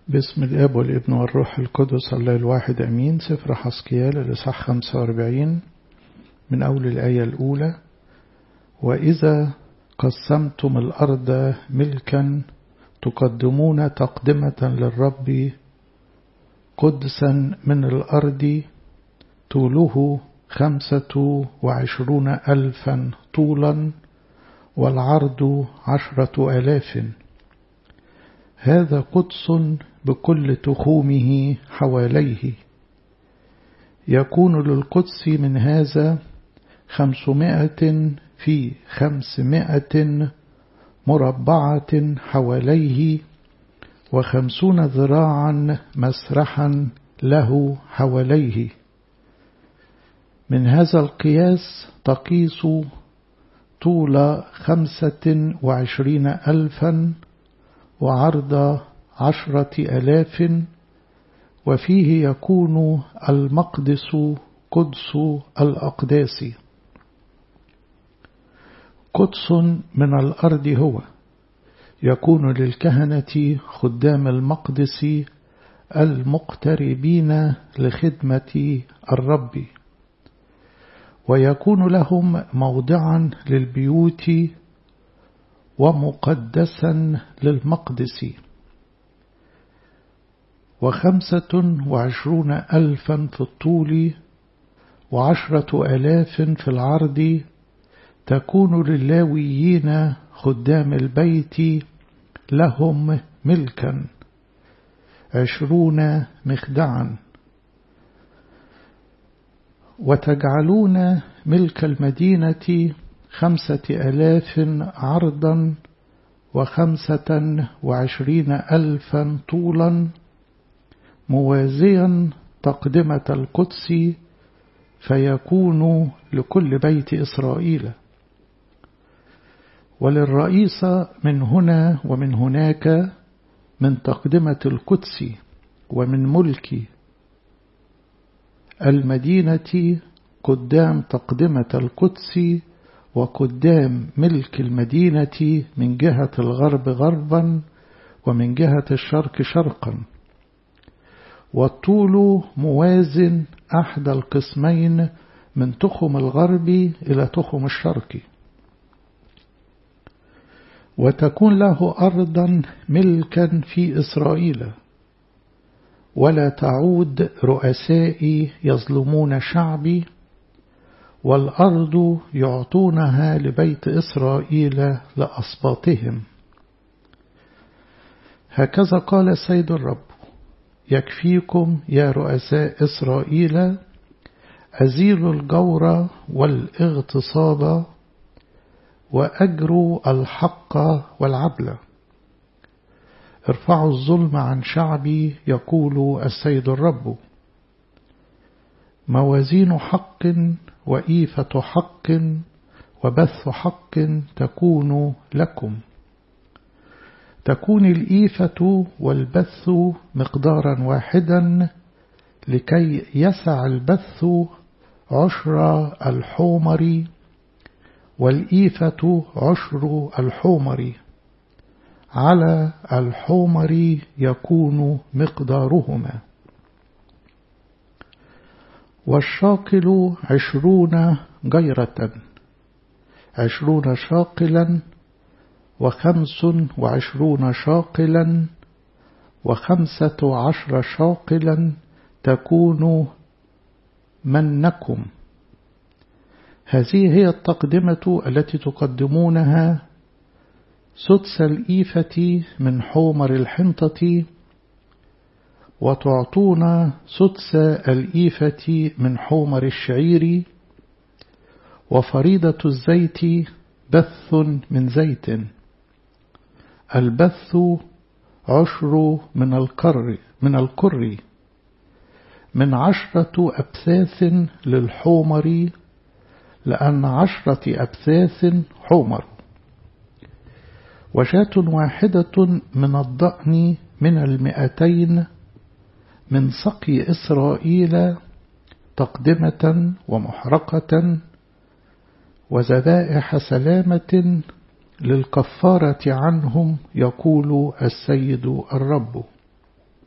باسم الاب والابن والروح القدس الله الواحد امين سفر حسكيال الاصحاح 45 من اول الايه الاولى واذا قسمتم الارض ملكا تقدمون تقدمه للرب قدسا من الارض طوله خمسة وعشرون ألفا طولا والعرض عشرة آلاف هذا قدس بكل تخومه حواليه يكون للقدس من هذا خمسمائة في خمسمائة مربعة حواليه وخمسون ذراعا مسرحا له حواليه من هذا القياس تقيس طول خمسة وعشرين ألفا وعرض عشرة ألاف وفيه يكون المقدس قدس الأقداس قدس من الأرض هو يكون للكهنة خدام المقدس المقتربين لخدمة الرب ويكون لهم موضعا للبيوت ومقدسا للمقدس وخمسة وعشرون ألفا في الطول وعشرة آلاف في العرض تكون للاويين خدام البيت لهم ملكا عشرون مخدعا وتجعلون ملك المدينة خمسة آلاف عرضا وخمسة وعشرين ألفا طولا موازيا تقدمة القدس فيكون لكل بيت إسرائيل وللرئيس من هنا ومن هناك من تقدمة القدس ومن ملك المدينة قدام تقدمة القدس وقدام ملك المدينة من جهة الغرب غربا ومن جهة الشرق شرقا والطول موازن أحد القسمين من تخم الغرب إلى تخم الشرق وتكون له أرضا ملكا في إسرائيل ولا تعود رؤسائي يظلمون شعبي والأرض يعطونها لبيت إسرائيل لأصباطهم هكذا قال السيد الرب يكفيكم يا رؤساء إسرائيل أزيل الجور والاغتصاب وأجروا الحق والعدل ارفعوا الظلم عن شعبي يقول السيد الرب موازين حق وإيفة حق وبث حق تكون لكم تكون الإيفة والبث مقدارا واحدا لكي يسع البث عشر الحومر والإيفة عشر الحومر على الحومر يكون مقدارهما والشاقل عشرون جيرة عشرون شاقلا وخمس وعشرون شاقلا وخمسة عشر شاقلا تكون منكم هذه هي التقدمة التي تقدمونها سدس الإيفة من حومر الحنطة وتعطون سدس الإيفة من حومر الشعير وفريضة الزيت بث من زيت البث عشر من القر من القر من عشرة أبثاث للحومر لأن عشرة أبثاث حومر وشاة واحدة من الضأن من المئتين من سقي إسرائيل تقدمة ومحرقة وذبائح سلامة للكفارة عنهم يقول السيد الرب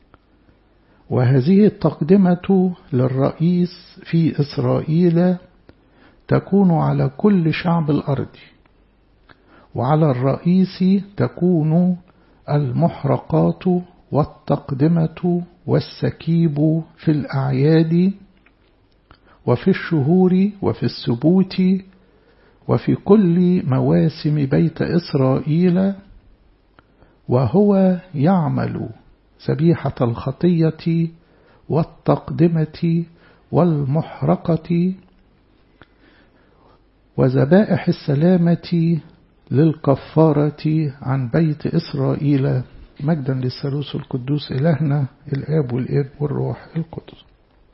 وهذه التقدمة للرئيس في إسرائيل تكون على كل شعب الأرض وعلى الرئيس تكون المحرقات والتقدمة والسكيب في الأعياد وفي الشهور وفي السبوت وفي كل مواسم بيت إسرائيل وهو يعمل سبيحة الخطية والتقدمة والمحرقة وذبائح السلامة للكفارة عن بيت إسرائيل مجدا للثالوث القدوس إلهنا الآب والابن والروح القدس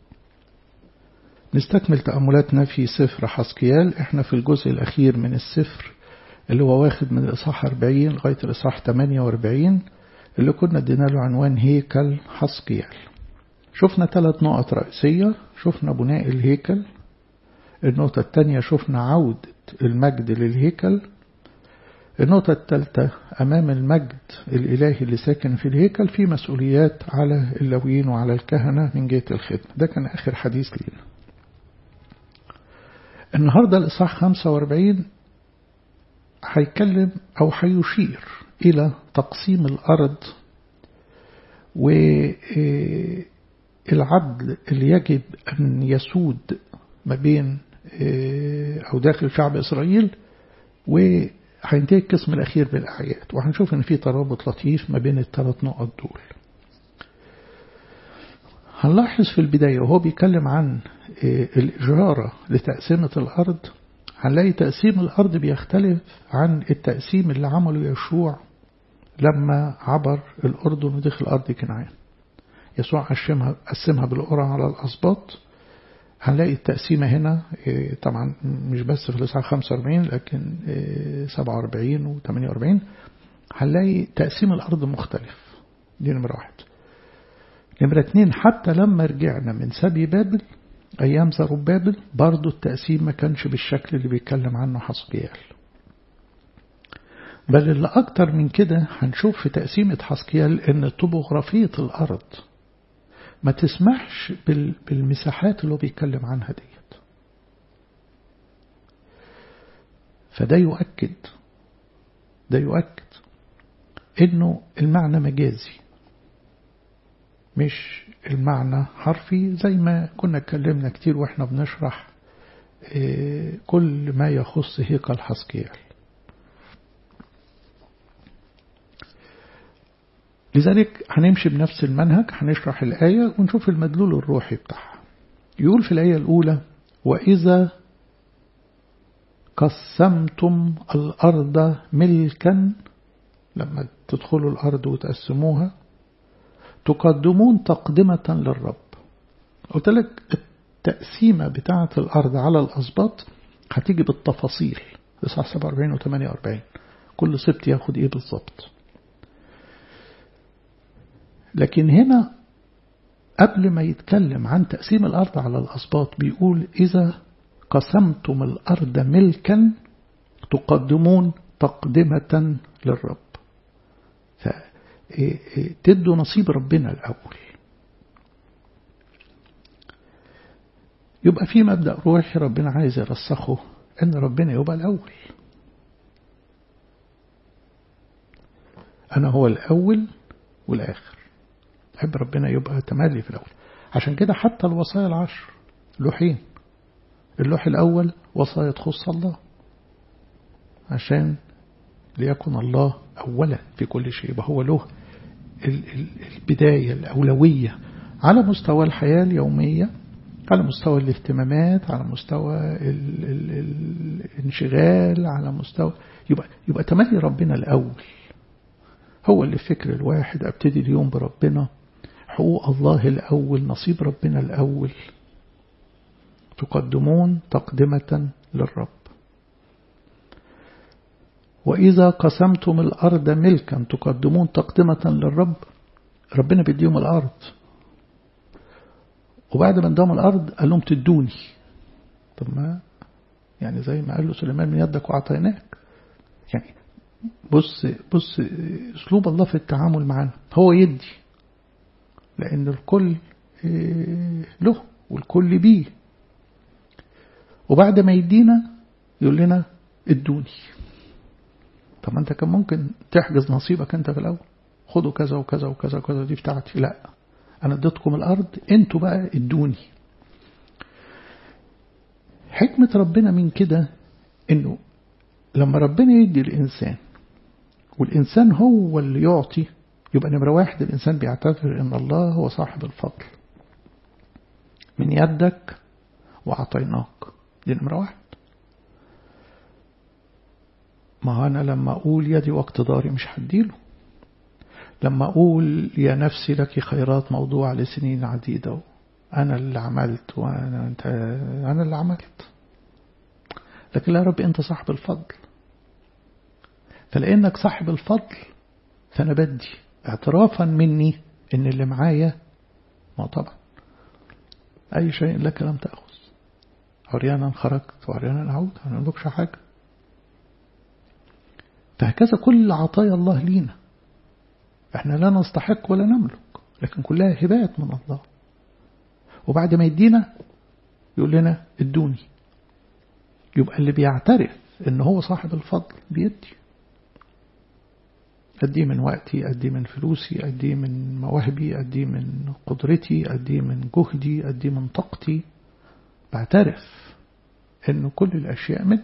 نستكمل تأملاتنا في سفر حسكيال احنا في الجزء الأخير من السفر اللي هو واخد من الإصحاح 40 لغاية الإصحاح 48 اللي كنا ادينا له عنوان هيكل حسكيال شفنا ثلاث نقط رئيسية شفنا بناء الهيكل النقطة الثانية شفنا عودة المجد للهيكل النقطة الثالثة أمام المجد الإلهي اللي ساكن في الهيكل في مسؤوليات على اللويين وعلى الكهنة من جهة الخدمة ده كان آخر حديث لينا النهاردة الإصحاح 45 هيتكلم أو هيشير إلى تقسيم الأرض والعدل اللي يجب أن يسود ما بين أو داخل شعب إسرائيل وهينتهي القسم الأخير بالأعياد وهنشوف إن في ترابط لطيف ما بين الثلاث نقط دول هنلاحظ في البداية وهو بيتكلم عن الإجارة لتقسيمة الأرض هنلاقي تقسيم الأرض بيختلف عن التقسيم اللي عمله يشوع لما عبر الأردن ودخل أرض كنعان يسوع قسمها قسمها بالقرى على الأسباط هنلاقي التقسيمة هنا طبعا مش بس في الإصحاح 45 لكن 47 و 48 هنلاقي تقسيم الأرض مختلف دي نمرة واحد نمرة اتنين حتى لما رجعنا من سبي بابل أيام زربابل برضو التقسيم ما كانش بالشكل اللي بيتكلم عنه حسقيال بل اللي أكتر من كده هنشوف في تقسيمة حسقيال إن طبوغرافية الأرض ما تسمحش بالمساحات اللي هو بيتكلم عنها ديت فده يؤكد ده يؤكد إنه المعنى مجازي مش المعنى حرفي زي ما كنا اتكلمنا كتير واحنا بنشرح كل ما يخص هيكل حسكيال لذلك هنمشي بنفس المنهج هنشرح الآية ونشوف المدلول الروحي بتاعها يقول في الآية الأولى وإذا قسمتم الأرض ملكا لما تدخلوا الأرض وتقسموها تقدمون تقدمة للرب قلت لك التقسيمة بتاعة الأرض على الأسباط هتيجي بالتفاصيل إصحاح 47 و 48 كل سبت ياخد إيه بالظبط لكن هنا قبل ما يتكلم عن تقسيم الأرض على الأسباط بيقول إذا قسمتم الأرض ملكا تقدمون تقدمة للرب تدوا نصيب ربنا الأول يبقى في مبدأ روحي ربنا عايز يرسخه أن ربنا يبقى الأول أنا هو الأول والآخر أحب ربنا يبقى تملي في الأول عشان كده حتى الوصايا العشر لوحين اللوح الأول وصايا تخص الله عشان ليكن الله أولا في كل شيء يبقى هو له البداية الأولوية على مستوى الحياة اليومية على مستوى الاهتمامات على مستوى ال ال الانشغال على مستوى يبقى يبقى تملي ربنا الأول هو اللي فكر الواحد ابتدي اليوم بربنا حقوق الله الأول نصيب ربنا الأول تقدمون تقدمة للرب وإذا قسمتم الأرض ملكا تقدمون تقدمة للرب ربنا بيديهم الأرض وبعد ما اداهم الأرض قال لهم تدوني طب ما يعني زي ما قال له سليمان من يدك وأعطيناك يعني بص بص أسلوب الله في التعامل معنا هو يدي لأن الكل له والكل بيه وبعد ما يدينا يقول لنا ادوني طب ما انت كان ممكن تحجز نصيبك انت في الاول خدوا كذا وكذا وكذا وكذا دي بتاعتي لا انا اديتكم الارض انتوا بقى ادوني حكمة ربنا من كده انه لما ربنا يدي الانسان والانسان هو اللي يعطي يبقى نمرة واحد الانسان بيعتبر ان الله هو صاحب الفضل من يدك وأعطيناك دي نمرة واحد ما أنا لما أقول يدي واقتداري مش هديله لما أقول يا نفسي لك خيرات موضوع لسنين عديدة أنا اللي عملت وأنا أنت أنا اللي عملت لكن لا يا رب أنت صاحب الفضل فلأنك صاحب الفضل فأنا بدي اعترافا مني إن اللي معايا ما طبعا أي شيء لك لم تأخذ عريانا خرجت وعريانا أعود أنا نملكش حاجة فهكذا كل عطايا الله لينا احنا لا نستحق ولا نملك لكن كلها هبات من الله وبعد ما يدينا يقول لنا ادوني يبقى اللي بيعترف ان هو صاحب الفضل بيدي أدي من وقتي أدي من فلوسي أدي من مواهبي أدي من قدرتي أدي من جهدي أدي من طاقتي بعترف أن كل الأشياء منه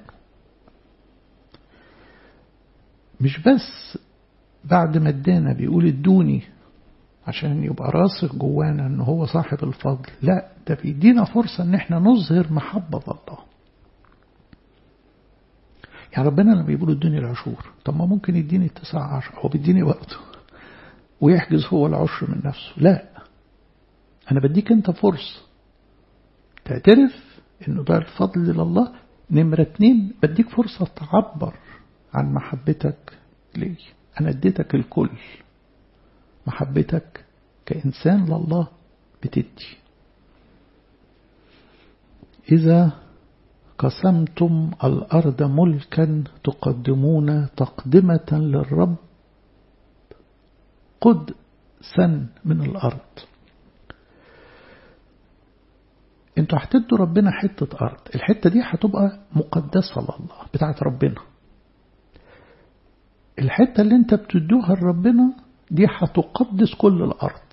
مش بس بعد ما ادانا بيقول ادوني عشان يبقى راسخ جوانا ان هو صاحب الفضل لا ده بيدينا فرصة ان احنا نظهر محبة الله يعني ربنا لما بيقول ادوني العشور طب ما ممكن يديني التسعة عشر هو بيديني وقته ويحجز هو العشر من نفسه لا أنا بديك أنت فرصة تعترف إنه ده الفضل لله نمرة اتنين بديك فرصة تعبر عن محبتك لي أنا اديتك الكل محبتك كإنسان لله بتدي إذا قسمتم الأرض ملكا تقدمون تقدمة للرب قد سن من الأرض انتوا هتدوا ربنا حتة أرض الحتة دي هتبقى مقدسة لله بتاعت ربنا الحتة اللي انت بتدوها لربنا دي هتقدس كل الأرض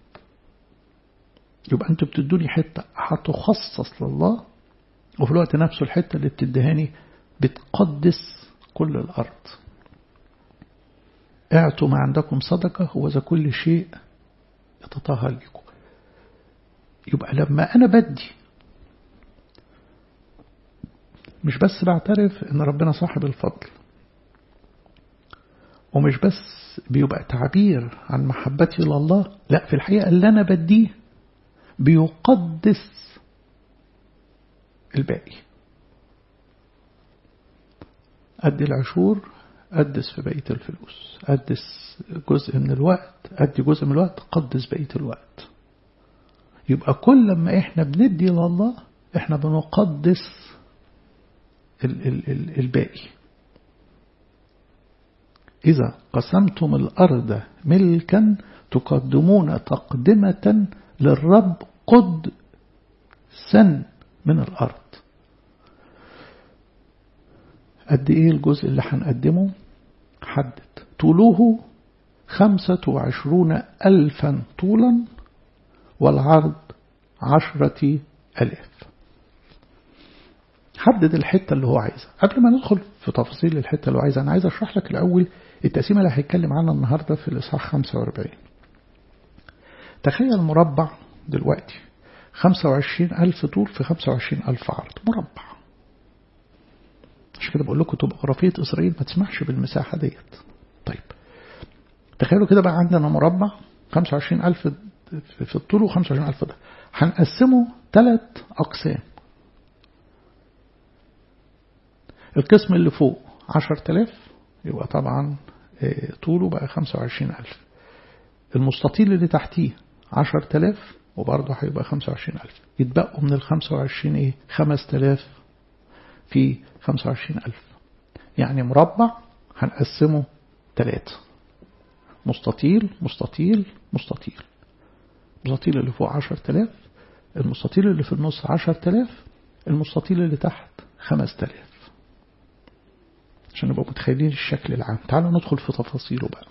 يبقى انتوا بتدوني حتة هتخصص لله وفي الوقت نفسه الحتة اللي بتدهاني بتقدس كل الأرض اعطوا ما عندكم صدقة هو ذا كل شيء يتطهر لكم يبقى لما أنا بدي مش بس بعترف ان ربنا صاحب الفضل ومش بس بيبقى تعبير عن محبتي لله لا في الحقيقة اللي أنا بديه بيقدس الباقي أدي العشور قدس في بقية الفلوس قدس جزء من الوقت أدي جزء من الوقت قدس بقية الوقت يبقى كل ما إحنا بندي لله إحنا بنقدس ال ال ال الباقي إذا قسمتم الأرض ملكا تقدمون تقدمة للرب قد سن من الأرض قد إيه الجزء اللي هنقدمه حدد طوله خمسة وعشرون ألفا طولا والعرض عشرة ألاف حدد الحتة اللي هو عايزها قبل ما ندخل في تفاصيل الحتة اللي هو عايزها أنا عايز أشرح لك الأول التقسيمة اللي هيتكلم عنها النهاردة في الإصحاح 45 تخيل مربع دلوقتي 25 ألف طول في 25 ألف عرض مربع عشان كده بقول لكم توبوغرافية إسرائيل ما تسمحش بالمساحة ديت طيب تخيلوا كده بقى عندنا مربع 25 ألف في الطول و25 ألف ده هنقسمه ثلاث أقسام القسم اللي فوق 10000 يبقى طبعا طوله بقى 25000 المستطيل اللي تحتيه 10000 وبرضه هيبقى 25000 يتبقوا من ال 25 ايه 5000 في 25000 يعني مربع هنقسمه ثلاثة مستطيل مستطيل مستطيل المستطيل اللي فوق 10000 المستطيل اللي في النص 10000 المستطيل اللي تحت 5000 عشان نبقى متخيلين الشكل العام تعالوا ندخل في تفاصيله بقى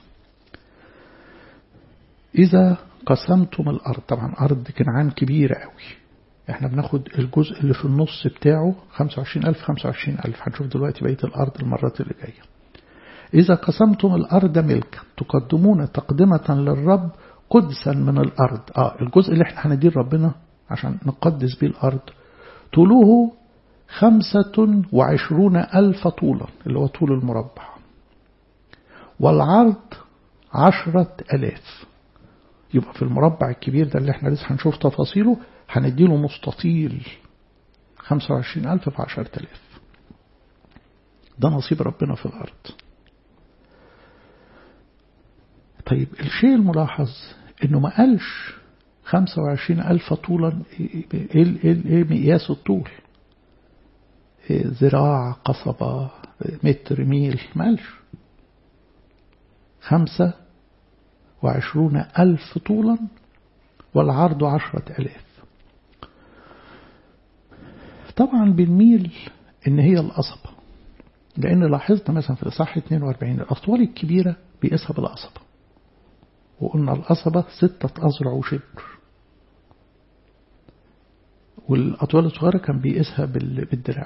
إذا قسمتم الأرض طبعا أرض كنعان كبيرة قوي احنا بناخد الجزء اللي في النص بتاعه 25000 25000 هنشوف دلوقتي بقية الأرض المرات اللي جاية إذا قسمتم الأرض ملكا تقدمون تقدمة للرب قدسا من الأرض آه الجزء اللي احنا هنديه ربنا عشان نقدس بيه الأرض طوله خمسة وعشرون ألف طولا اللي هو طول المربع والعرض عشرة ألاف يبقى في المربع الكبير ده اللي احنا لسه هنشوف تفاصيله هنديله مستطيل خمسة وعشرين ألف في عشرة ألاف ده نصيب ربنا في الأرض طيب الشيء الملاحظ انه ما قالش خمسة وعشرين ألف طولا ايه, إيه, إيه مقياس الطول إيه ذراع قصبة متر ميل ما قالش خمسة وعشرون ألف طولا والعرض عشرة ألاف طبعا بالميل إن هي القصبة لأن لاحظنا مثلا في الإصحاح 42 الأطوال الكبيرة بيقيسها بالقصبة وقلنا القصبة ستة أذرع وشبر والأطوال الصغيرة كان بيقيسها بالدراع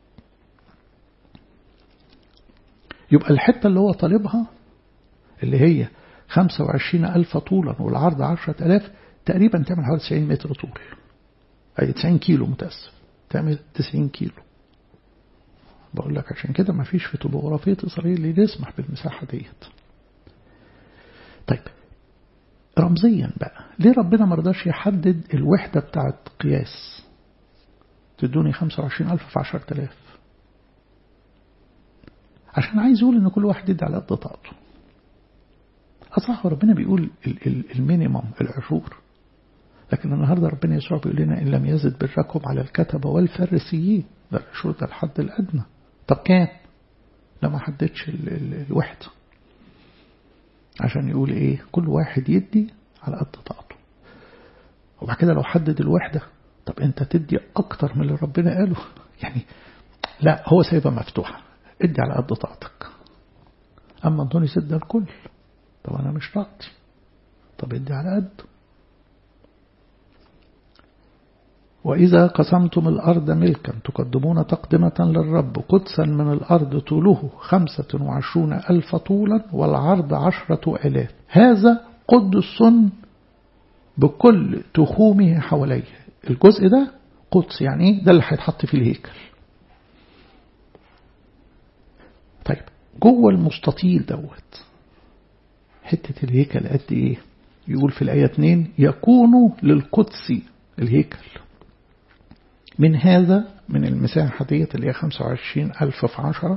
يبقى الحتة اللي هو طالبها اللي هي 25 ألف طولا والعرض 10 ألاف تقريبا تعمل حوالي 90 متر طول أي 90 كيلو متأسف تعمل 90 كيلو بقول لك عشان كده ما فيش في توبوغرافية إسرائيل اللي يسمح بالمساحة ديت طيب رمزيا بقى ليه ربنا ما رضاش يحدد الوحدة بتاعت قياس تدوني 25 ألف في 10000 عشان عايز يقول ان كل واحد يدي على قد طاقته أصح ربنا بيقول المينيمم العشور لكن النهاردة ربنا يسوع بيقول لنا إن لم يزد بركم على الكتبة والفريسيين ده العشور ده الحد الأدنى طب كام؟ لا ما حددش الوحدة عشان يقول إيه كل واحد يدي على قد طاقته وبعد كده لو حدد الوحدة طب أنت تدي أكتر من اللي ربنا قاله يعني لا هو سايبها مفتوحة ادي على قد طاقتك أما أنتوني سد الكل طب أنا مش راضي طب ادي على قد وإذا قسمتم الأرض ملكا تقدمون تقدمة للرب قدسا من الأرض طوله خمسة وعشرون ألف طولا والعرض عشرة ألاف هذا قدس بكل تخومه حواليه الجزء ده قدس يعني ايه ده اللي هيتحط في الهيكل طيب جوه المستطيل دوت حتة الهيكل قد ايه يقول في الآية 2 يكون للقدس الهيكل من هذا من المساحة ديت اللي هي 25 ألف في عشرة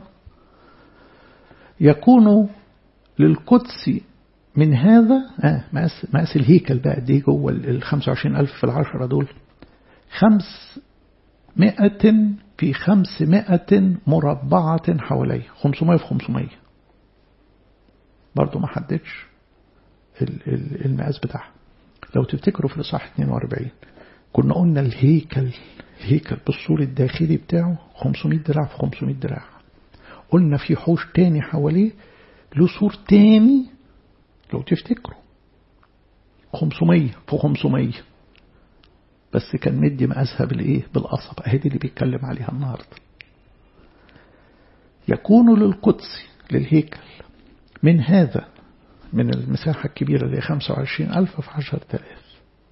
يكون للقدس من هذا آه مقاس, مقاس الهيكل بقى دي جوه ال 25 ألف في العشرة دول خمس مئة في خمسمائة مربعة حواليه 500 في 500 برضو ما حددش المقاس بتاعها لو تفتكروا في الإصحاح 42 كنا قلنا الهيكل الهيكل بالسور الداخلي بتاعه 500 دراع في 500 دراع قلنا في حوش تاني حواليه له سور تاني لو تفتكروا 500 في 500 بس كان مدي مقاسها بالايه بالقصب اهي دي اللي بيتكلم عليها النهارده يكون للقدس للهيكل من هذا من المساحة الكبيرة اللي 25 ألف في 10 آلاف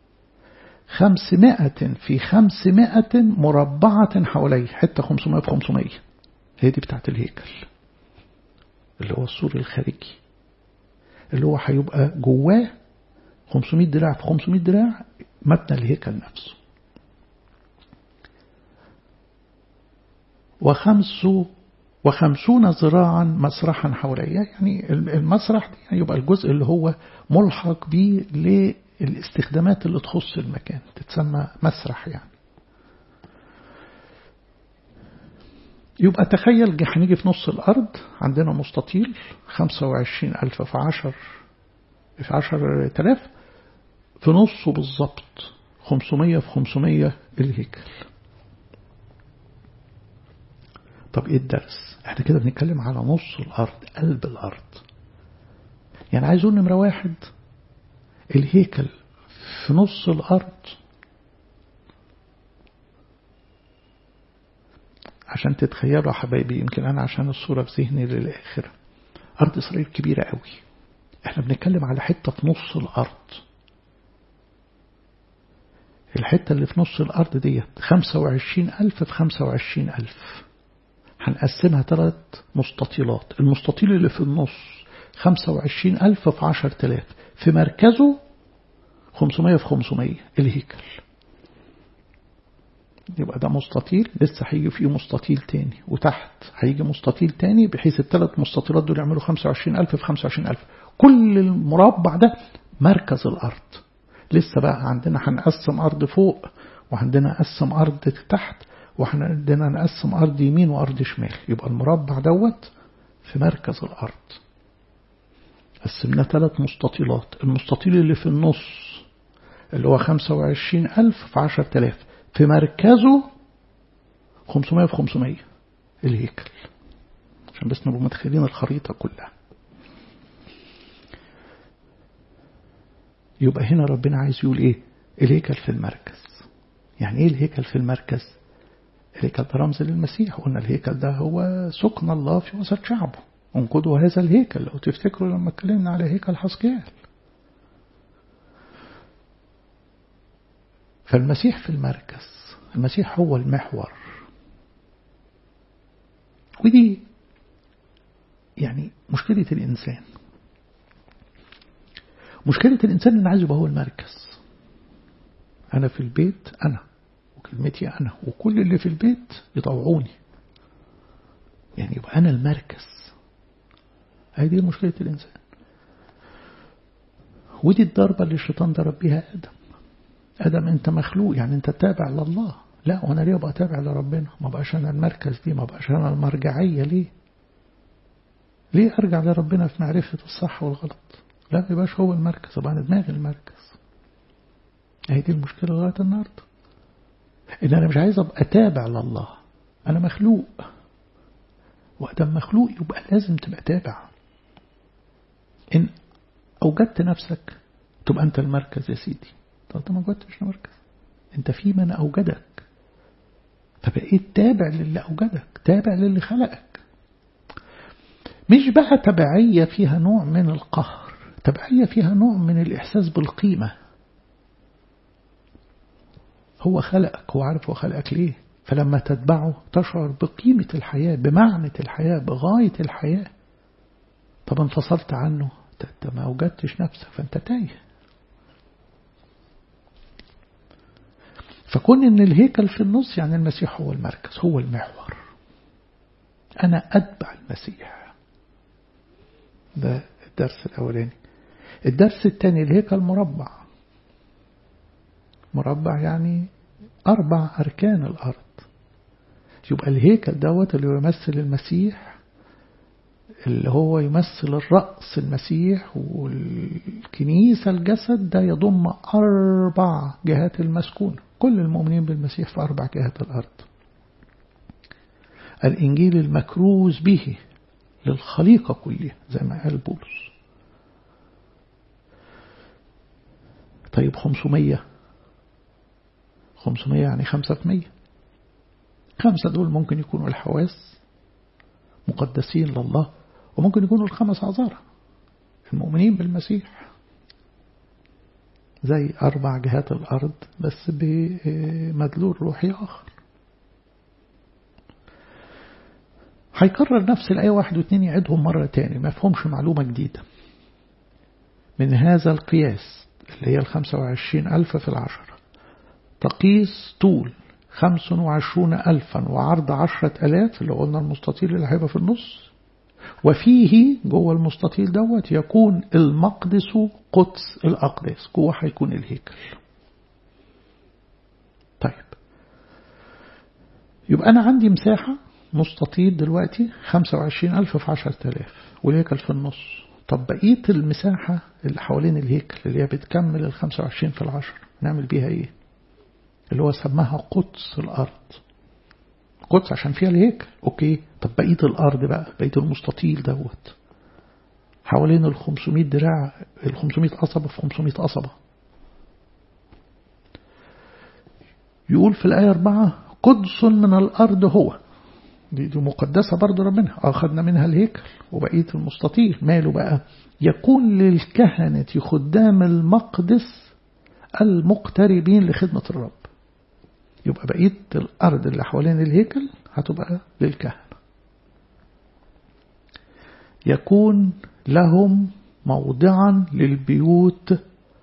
خمسمائة في خمسمائة مربعة حواليه حتة 500 في 500 هي دي بتاعت الهيكل اللي هو السور الخارجي اللي هو هيبقى جواه 500 دراع في 500 دراع مبنى الهيكل نفسه وخمس وخمسون ذراعا مسرحا حواليه يعني المسرح دي يبقى الجزء اللي هو ملحق به للاستخدامات اللي تخص المكان تتسمى مسرح يعني يبقى تخيل هنيجي في نص الأرض عندنا مستطيل 25 ألف في 10 في 10 تلاف في نصه بالظبط 500 في 500 الهيكل طب ايه الدرس احنا كده بنتكلم على نص الارض قلب الارض يعني عايز اقول نمره واحد الهيكل في نص الارض عشان تتخيلوا يا حبايبي يمكن انا عشان الصوره في ذهني للاخر ارض اسرائيل كبيره قوي احنا بنتكلم على حته في نص الارض الحتة اللي في نص الأرض ديت خمسة وعشرين ألف في خمسة وعشرين ألف هنقسمها ثلاث مستطيلات المستطيل اللي في النص خمسة وعشرين ألف في عشر تلاف في مركزه خمسمية في خمسمية الهيكل يبقى ده مستطيل لسه هيجي فيه مستطيل تاني وتحت هيجي مستطيل تاني بحيث الثلاث مستطيلات دول يعملوا خمسة وعشرين ألف في خمسة وعشرين ألف كل المربع ده مركز الأرض لسه بقى عندنا هنقسم أرض فوق وعندنا نقسم أرض تحت وعندنا نقسم أرض يمين وأرض شمال يبقى المربع دوت في مركز الأرض قسمنا ثلاث مستطيلات المستطيل اللي في النص اللي هو خمسة وعشرين ألف في عشر تلاف في مركزه خمسمائة في خمسمائة الهيكل عشان بس نبقى متخيلين الخريطة كلها يبقى هنا ربنا عايز يقول ايه الهيكل في المركز يعني ايه الهيكل في المركز الهيكل ده رمز للمسيح قلنا الهيكل ده هو سكن الله في وسط شعبه انقذوا هذا الهيكل لو تفتكروا لما اتكلمنا على هيكل حسكيال فالمسيح في المركز المسيح هو المحور ودي يعني مشكلة الإنسان مشكلة الإنسان إن عايز يبقى هو المركز أنا في البيت أنا وكلمتي أنا وكل اللي في البيت يطوعوني يعني يبقى أنا المركز هذه مشكلة الإنسان ودي الضربة اللي الشيطان ضرب بيها آدم آدم أنت مخلوق يعني أنت تابع لله لا وأنا ليه أبقى تابع لربنا ما بقاش أنا المركز دي ما بقاش أنا المرجعية ليه ليه أرجع لربنا في معرفة الصح والغلط لا ما يبقاش هو المركز يبقى أنا دماغي المركز هي دي المشكلة لغاية النهاردة إن أنا مش عايز أبقى تابع لله أنا مخلوق وأدم مخلوق يبقى لازم تبقى تابع إن أوجدت نفسك تبقى أنت المركز يا سيدي طب أنت ما وجدتش المركز أنت في من أوجدك فبقيت تابع للي أوجدك تابع للي خلقك مش بقى تبعية فيها نوع من القهر تبعية فيها نوع من الإحساس بالقيمة هو خلقك هو عارف هو خلقك ليه فلما تتبعه تشعر بقيمة الحياة بمعنى الحياة بغاية الحياة طب انفصلت عنه انت ما أوجدتش نفسك فانت تايه فكون ان الهيكل في النص يعني المسيح هو المركز هو المحور أنا أتبع المسيح ده الدرس الأولاني الدرس الثاني الهيكل مربع مربع يعني أربع أركان الأرض يبقى الهيكل دوت اللي يمثل المسيح اللي هو يمثل الرأس المسيح والكنيسة الجسد ده يضم أربع جهات المسكونة كل المؤمنين بالمسيح في أربع جهات الأرض الإنجيل المكروز به للخليقة كلها زي ما قال بولس طيب خمسمية خمسمية يعني خمسة في مية خمسة دول ممكن يكونوا الحواس مقدسين لله وممكن يكونوا الخمس عذارى المؤمنين بالمسيح زي أربع جهات الأرض بس بمدلول روحي آخر هيكرر نفس الآية واحد واثنين يعيدهم مرة تاني ما فهمش معلومة جديدة من هذا القياس اللي هي الخمسة وعشرين ألف في العشرة تقيس طول خمس وعشرون ألفا وعرض عشرة ألاف اللي قلنا المستطيل اللي هيبقى في النص وفيه جوه المستطيل دوت يكون المقدس قدس الأقداس جوه هيكون الهيكل طيب يبقى أنا عندي مساحة مستطيل دلوقتي خمسة وعشرين ألف في عشرة ألاف والهيكل في النص طب بقية المساحة اللي حوالين الهيكل اللي هي بتكمل ال 25 في العشر نعمل بيها ايه اللي هو سماها قدس الأرض قدس عشان فيها الهيكل اوكي طب بقية الأرض بقى بقية المستطيل دوت حوالين ال 500 دراع ال 500 قصبة في 500 قصبة يقول في الآية 4 قدس من الأرض هو دي, دي مقدسة برضه ربنا أخذنا منها الهيكل وبقية المستطيل ماله بقى يكون للكهنة خدام المقدس المقتربين لخدمة الرب يبقى بقية الأرض اللي حوالين الهيكل هتبقى للكهنة يكون لهم موضعا للبيوت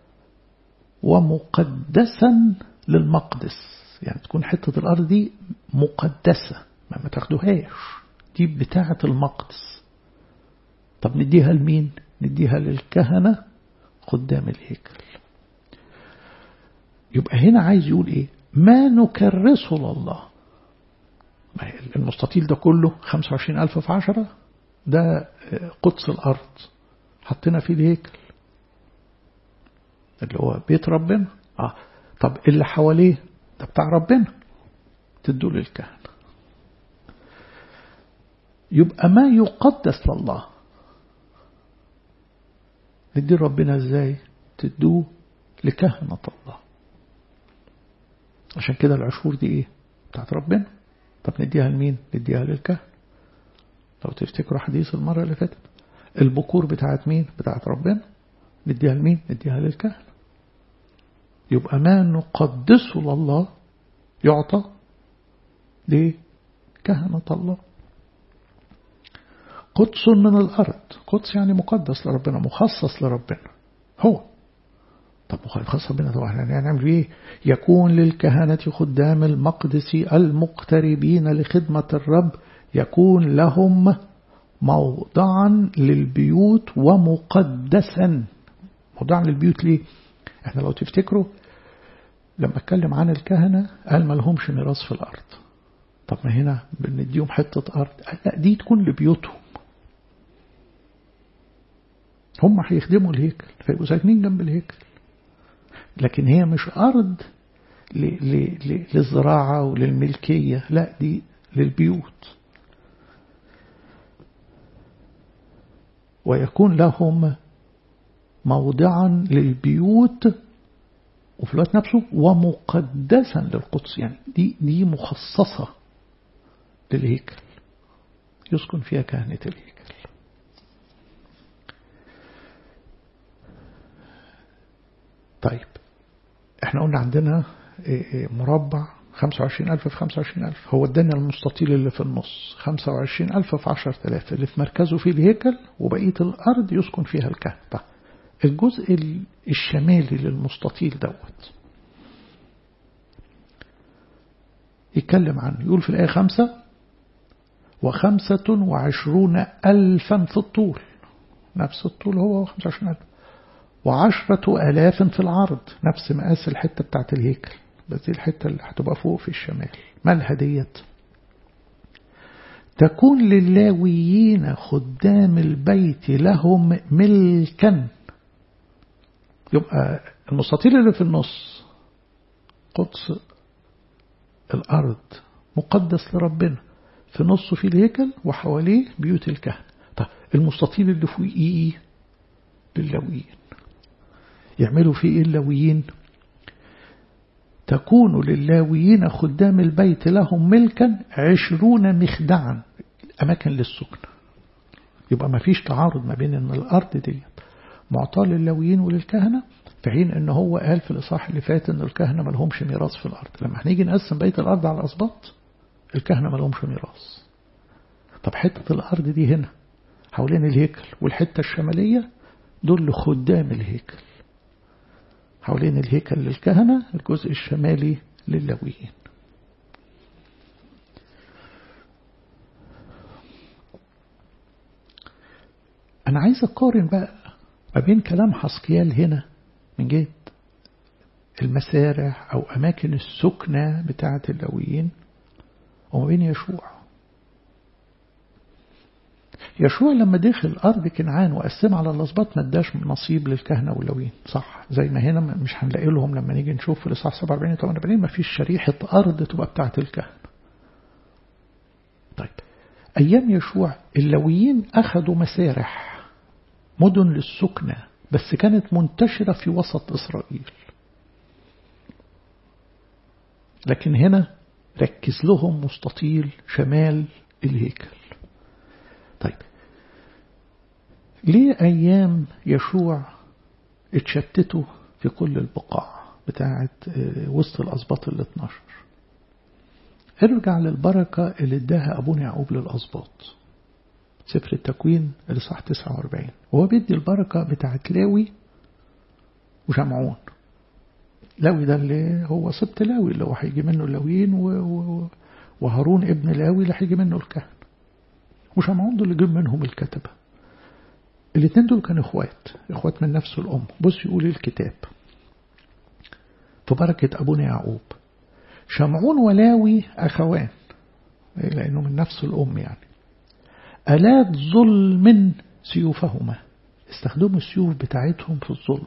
ومقدسا للمقدس يعني تكون حتة الأرض دي مقدسة ما, ما تاخدوهاش دي بتاعة المقدس طب نديها لمين نديها للكهنة قدام الهيكل يبقى هنا عايز يقول ايه ما نكرسه لله المستطيل ده كله 25 ألف في عشرة ده قدس الأرض حطينا فيه الهيكل اللي هو بيت ربنا آه. طب اللي حواليه ده بتاع ربنا تدوا للكهنة يبقى ما يقدس لله ندي ربنا ازاي تدوه لكهنة الله عشان كده العشور دي ايه بتاعت ربنا طب نديها لمين نديها للكهنة لو تفتكروا حديث المرة اللي فاتت البكور بتاعت مين بتاعت ربنا نديها لمين نديها للكهنة يبقى ما نقدسه لله يعطى لكهنة الله قدس من الأرض قدس يعني مقدس لربنا مخصص لربنا هو طب مخصص ربنا طبعا يعني نعمل ايه يكون للكهنة خدام المقدس المقتربين لخدمة الرب يكون لهم موضعا للبيوت ومقدسا موضعا للبيوت ليه احنا لو تفتكروا لما اتكلم عن الكهنة قال ما لهمش ميراث في الأرض طب ما هنا بنديهم حتة أرض قال لا دي تكون لبيوتهم هم هيخدموا الهيكل فيبقوا ساكنين جنب الهيكل لكن هي مش أرض للزراعة وللملكية لا دي للبيوت ويكون لهم موضعا للبيوت وفي الوقت نفسه ومقدسا للقدس يعني دي دي مخصصة للهيكل يسكن فيها كهنة الهيكل طيب احنا قلنا عندنا مربع 25000 في 25000 هو ادانا المستطيل اللي في النص 25000 في 10000 اللي في مركزه فيه الهيكل وبقية الأرض يسكن فيها الكهنة الجزء الشمالي للمستطيل دوت يتكلم عنه يقول في الآية خمسة وخمسة وعشرون ألفا في الطول نفس الطول هو خمسة وعشرين ألف وعشرة ألاف في العرض نفس مقاس الحتة بتاعت الهيكل بس دي الحتة اللي هتبقى فوق في الشمال مالها ديت تكون للاويين خدام البيت لهم ملكا يبقى المستطيل اللي في النص قدس الأرض مقدس لربنا في نصه في الهيكل وحواليه بيوت الكهنة طيب المستطيل اللي فوقيه للاويين يعملوا فيه ايه اللاويين تكون للاويين خدام البيت لهم ملكا عشرون مخدعا أماكن للسكن يبقى ما فيش تعارض ما بين ان الأرض ديت معطاة للاويين وللكهنة في حين ان هو قال في الإصحاح اللي فات ان الكهنة ما لهمش ميراث في الأرض لما هنيجي نقسم بيت الأرض على الأسباط الكهنة ما لهمش ميراث طب حتة الأرض دي هنا حوالين الهيكل والحتة الشمالية دول لخدام الهيكل حوالين الهيكل للكهنة الجزء الشمالي لللاويين أنا عايز أقارن بقى ما بين كلام حسقيال هنا من جهة المسارح أو أماكن السكنة بتاعة اللاويين وما بين يشوع يشوع لما دخل أرض كنعان وقسم على الأسباط ما اداش نصيب للكهنة واللوين صح زي ما هنا مش هنلاقي لهم لما نيجي نشوف في الإصحاح 47 48 ما فيش شريحة أرض تبقى بتاعة الكهنة طيب أيام يشوع اللويين أخذوا مسارح مدن للسكنة بس كانت منتشرة في وسط إسرائيل لكن هنا ركز لهم مستطيل شمال الهيكل طيب ليه أيام يشوع اتشتتوا في كل البقاع بتاعة وسط الأسباط ال 12 ارجع للبركة اللي اداها أبونا يعقوب للأسباط سفر التكوين الإصحاح 49 وهو بيدي البركة بتاعت لاوي وشمعون لاوي ده اللي هو سبط لاوي اللي هو هيجي منه اللاويين وهارون ابن لاوي اللي هيجي منه الكهنة وشمعون دول اللي جيب منهم الكتبة الاثنين دول كانوا اخوات اخوات من نفس الام بص يقول الكتاب في بركة ابونا يعقوب شمعون ولاوي اخوان لانه من نفس الام يعني آلات ظلم سيوفهما استخدموا السيوف بتاعتهم في الظلم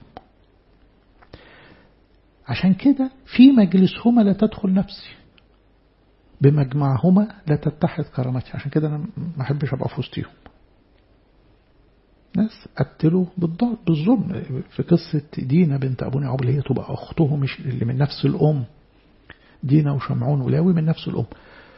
عشان كده في مجلسهما لا تدخل نفسي بمجمعهما لا تتحد كرامتي عشان كده أنا ما أحبش أبقى في وسطيهم ناس قتلوا بالظلم في قصة دينا بنت أبونا يعقوب اللي هي تبقى أخته مش اللي من نفس الأم دينا وشمعون ولاوي من نفس الأم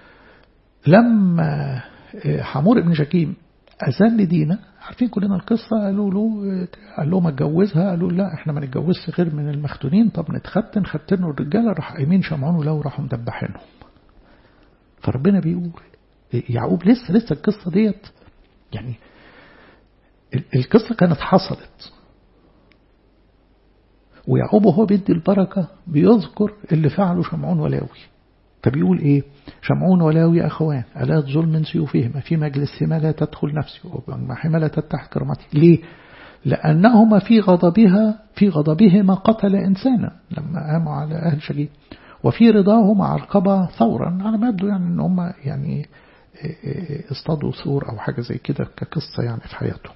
لما حمور ابن شكيم أذن دينا عارفين كلنا القصة قالوا له قال لهم اتجوزها قالوا لا احنا ما نتجوزش غير من المختونين طب نتختن ختنوا الرجالة راح قايمين شمعون ولو راحوا مدبحينهم فربنا بيقول يعقوب لسه لسه القصة ديت يعني القصة كانت حصلت ويعقوب وهو بيدي البركة بيذكر اللي فعله شمعون ولاوي فبيقول ايه شمعون ولاوي أخوان ألات ظلم سيوفهما في مجلسهما لا تدخل نفسي ومجمعهما لا تتحت كرامتي ليه لأنهما في غضبها في غضبهما قتل إنسانا لما قاموا على أهل شجيع وفي رضاهما عرقبة ثورا على ما يبدو يعني ان هم يعني اصطادوا ثور أو حاجة زي كده كقصة يعني في حياتهم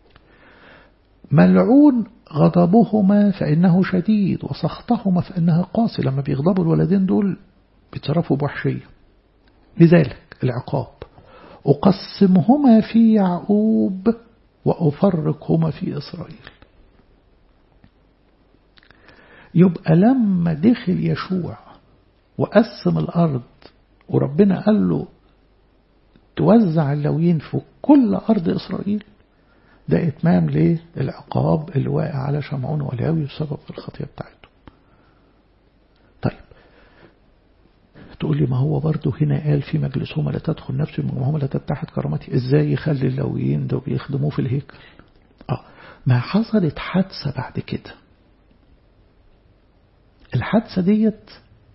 ملعون غضبهما فإنه شديد وسخطهما فإنها قاسي لما بيغضبوا الولدين دول بيتصرفوا بوحشية لذلك العقاب أقسمهما في يعقوب وأفرقهما في إسرائيل يبقى لما دخل يشوع وقسم الأرض وربنا قال له توزع اللويين في كل أرض إسرائيل ده إتمام للعقاب اللي واقع على شمعون ولاوي بسبب الخطية بتاعتهم طيب تقول لي ما هو برضه هنا قال في مجلسهما لا تدخل نفسي ومجموعهما لا تتحد كرامتي ازاي يخلي اللويين ده بيخدموه في الهيكل اه ما حصلت حادثة بعد كده الحادثة ديت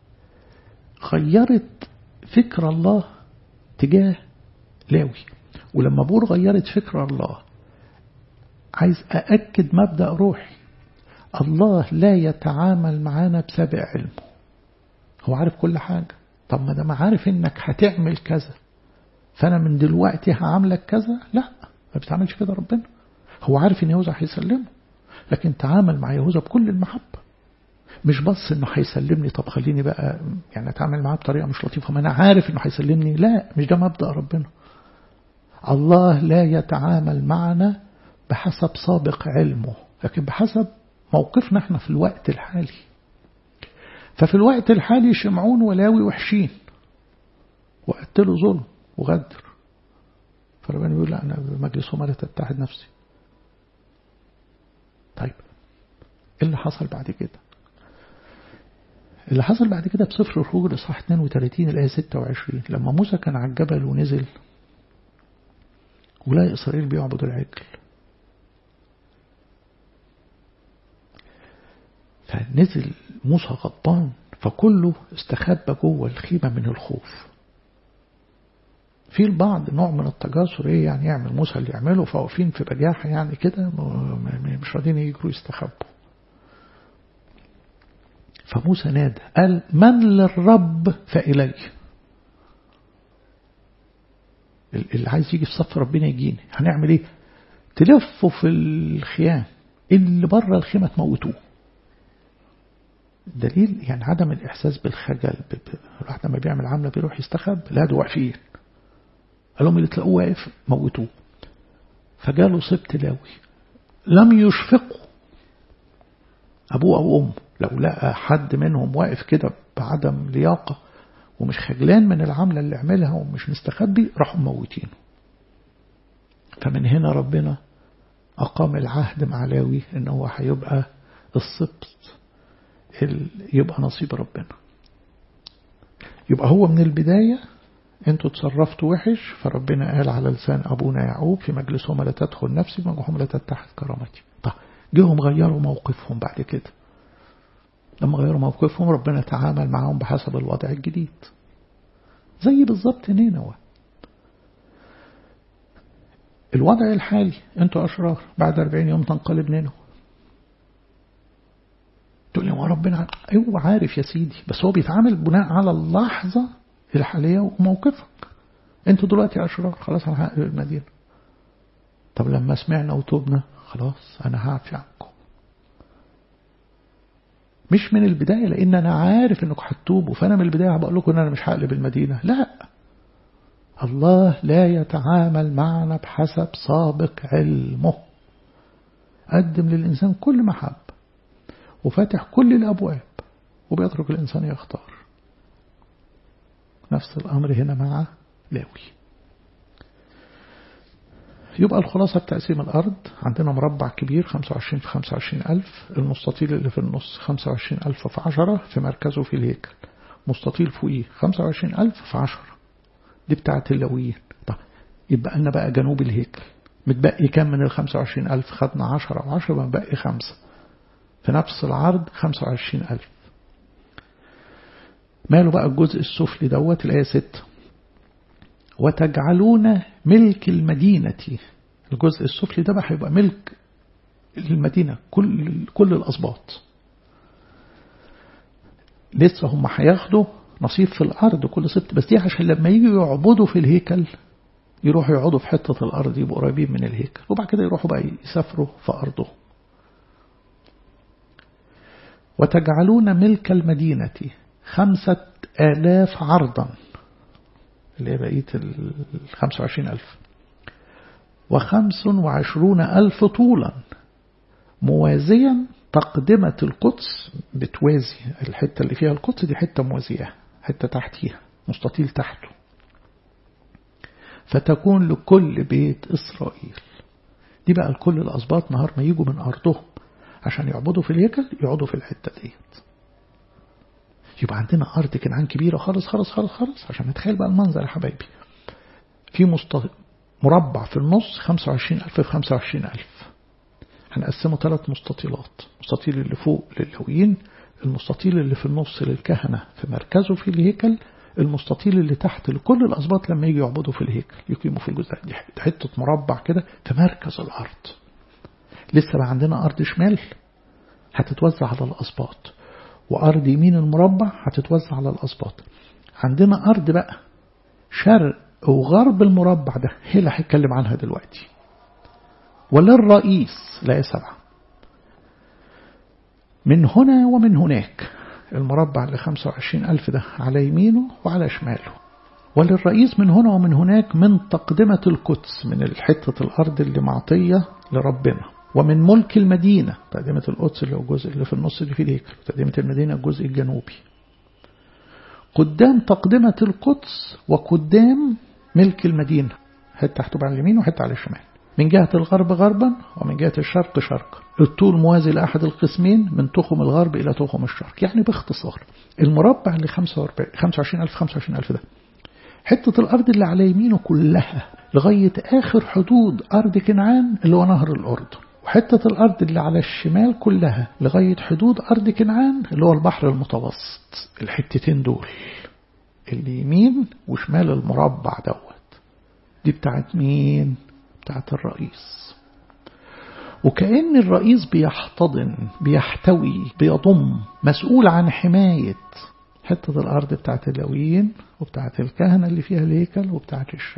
غيرت فكر الله تجاه لاوي ولما بقول غيرت فكر الله عايز أأكد مبدأ روحي الله لا يتعامل معانا بسابق علمه هو عارف كل حاجة طب ما دام عارف انك هتعمل كذا فانا من دلوقتي هعاملك كذا لا ما بيتعملش كده ربنا هو عارف ان يهوذا هيسلمه لكن تعامل مع يهوذا بكل المحبة مش بس انه هيسلمني طب خليني بقى يعني اتعامل معاه بطريقة مش لطيفة ما انا عارف انه هيسلمني لا مش ده مبدأ ربنا الله لا يتعامل معنا بحسب سابق علمه لكن بحسب موقفنا احنا في الوقت الحالي ففي الوقت الحالي شمعون ولاوي وحشين وقتلوا ظلم وغدر فربنا بيقول لا أنا بمجلسهما لا تتحد نفسي طيب ايه اللي حصل بعد كده اللي حصل بعد كده بصفر الخروج الإصحاح 32 الآية 26 لما موسى كان على الجبل ونزل ولاقي إسرائيل بيعبد العجل فنزل موسى غضبان فكله استخبى جوه الخيمة من الخوف في البعض نوع من التجاسر ايه يعني يعمل موسى اللي يعمله فواقفين في بجاحة يعني كده مش راضيين يجروا يستخبوا فموسى نادى قال من للرب فإليه اللي عايز يجي في صف ربنا يجيني هنعمل ايه تلفوا في الخيام اللي بره الخيمة تموتوه دليل يعني عدم الإحساس بالخجل الواحد لما بيعمل عملة بيروح يستخب لا ده واقفين قال لهم اللي تلاقوه واقف موتوه فجاله سبت لاوي لم يشفقوا أبوه أو أمه لو لقى حد منهم واقف كده بعدم لياقة ومش خجلان من العملة اللي عملها ومش مستخبي راحوا موتينه فمن هنا ربنا أقام العهد مع لاوي إن هو هيبقى السبط يبقى نصيب ربنا يبقى هو من البداية انتوا تصرفتوا وحش فربنا قال على لسان أبونا يعقوب في مجلسهم لا تدخل نفسي مجموعهم لا تتحت كرامتي طيب جيهم غيروا موقفهم بعد كده لما غيروا موقفهم ربنا تعامل معهم بحسب الوضع الجديد زي بالظبط نينوى الوضع الحالي انتوا أشرار بعد 40 يوم تنقلب نينوى تقول لي هو ربنا ايوه عارف يا سيدي بس هو بيتعامل بناء على اللحظة الحالية وموقفك انتوا دلوقتي أشرار خلاص أنا هقلب المدينة طب لما سمعنا وتوبنا خلاص أنا هعفي عنكم مش من البداية لأن أنا عارف أنكم هتتوبوا فأنا من البداية هبقول لكم أن أنا مش هقلب المدينة لا الله لا يتعامل معنا بحسب سابق علمه قدم للإنسان كل محب وفاتح كل الأبواب وبيترك الإنسان يختار نفس الأمر هنا مع لاوي يبقى الخلاصة بتقسيم الأرض عندنا مربع كبير 25 في 25 ألف المستطيل اللي في النص 25 ألف في 10 في مركزه في الهيكل مستطيل فوقيه 25 ألف في 10 دي بتاعت اللاويين طب يبقى لنا بقى جنوب الهيكل متبقي كام من ال 25 ألف خدنا 10 و10 متبقي 5 في نفس العرض 25 ألف ماله بقى الجزء السفلي دوت الآية 6 وتجعلون ملك المدينة الجزء السفلي ده بقى هيبقى ملك المدينة كل كل الأسباط لسه هم هياخدوا نصيب في الأرض كل سبت بس دي عشان لما يجوا يعبدوا في الهيكل يروحوا يقعدوا في حتة الأرض يبقوا قريبين من الهيكل وبعد كده يروحوا بقى يسافروا في أرضهم وتجعلون ملك المدينة خمسة آلاف عرضا اللي هي بقية الخمسة وعشرين ألف وخمس وعشرون ألف طولا موازيا تقدمة القدس بتوازي الحتة اللي فيها القدس دي حتة موازية حتة تحتيها مستطيل تحته فتكون لكل بيت إسرائيل دي بقى لكل الأسباط نهار ما يجوا من أرضهم عشان يعبدوا في الهيكل يقعدوا في الحتة ديت يبقى عندنا أرض كنعان كبيرة خالص خالص خالص خالص عشان نتخيل بقى المنظر يا حبايبي في مست... مربع في النص 25000 في 25000 هنقسمه ثلاث مستطيلات المستطيل اللي فوق للهويين المستطيل اللي في النص للكهنة في مركزه في الهيكل المستطيل اللي تحت لكل الأسباط لما يجي يعبدوا في الهيكل يقيموا في الجزء دي حتة مربع كده في مركز الأرض لسه بقى عندنا أرض شمال هتتوزع على الأسباط وأرض يمين المربع هتتوزع على الأسباط عندنا أرض بقى شرق وغرب المربع ده هي اللي هيتكلم عنها دلوقتي وللرئيس لا سبعة من هنا ومن هناك المربع اللي 25 ألف ده على يمينه وعلى شماله وللرئيس من هنا ومن هناك من تقدمة القدس من الحتة الأرض اللي معطية لربنا ومن ملك المدينة تقدمة القدس اللي هو الجزء اللي في النص اللي فيه الهيكل وتقدمة المدينة الجزء الجنوبي قدام تقدمة القدس وقدام ملك المدينة حتة هتبقى على اليمين وحتة على الشمال من جهة الغرب غربا ومن جهة الشرق شرقا الطول موازي لأحد القسمين من تخم الغرب إلى تخم الشرق يعني باختصار المربع اللي 25 ألف 25 ألف ده حتة الأرض اللي على يمينه كلها لغاية آخر حدود أرض كنعان اللي هو نهر الأردن وحتة الأرض اللي على الشمال كلها لغاية حدود أرض كنعان اللي هو البحر المتوسط الحتتين دول اليمين وشمال المربع دوت دي بتاعت مين بتاعت الرئيس وكأن الرئيس بيحتضن بيحتوي بيضم مسؤول عن حماية حتة الأرض بتاعت اللاويين وبتاعت الكهنة اللي فيها الهيكل وبتاعت الشعب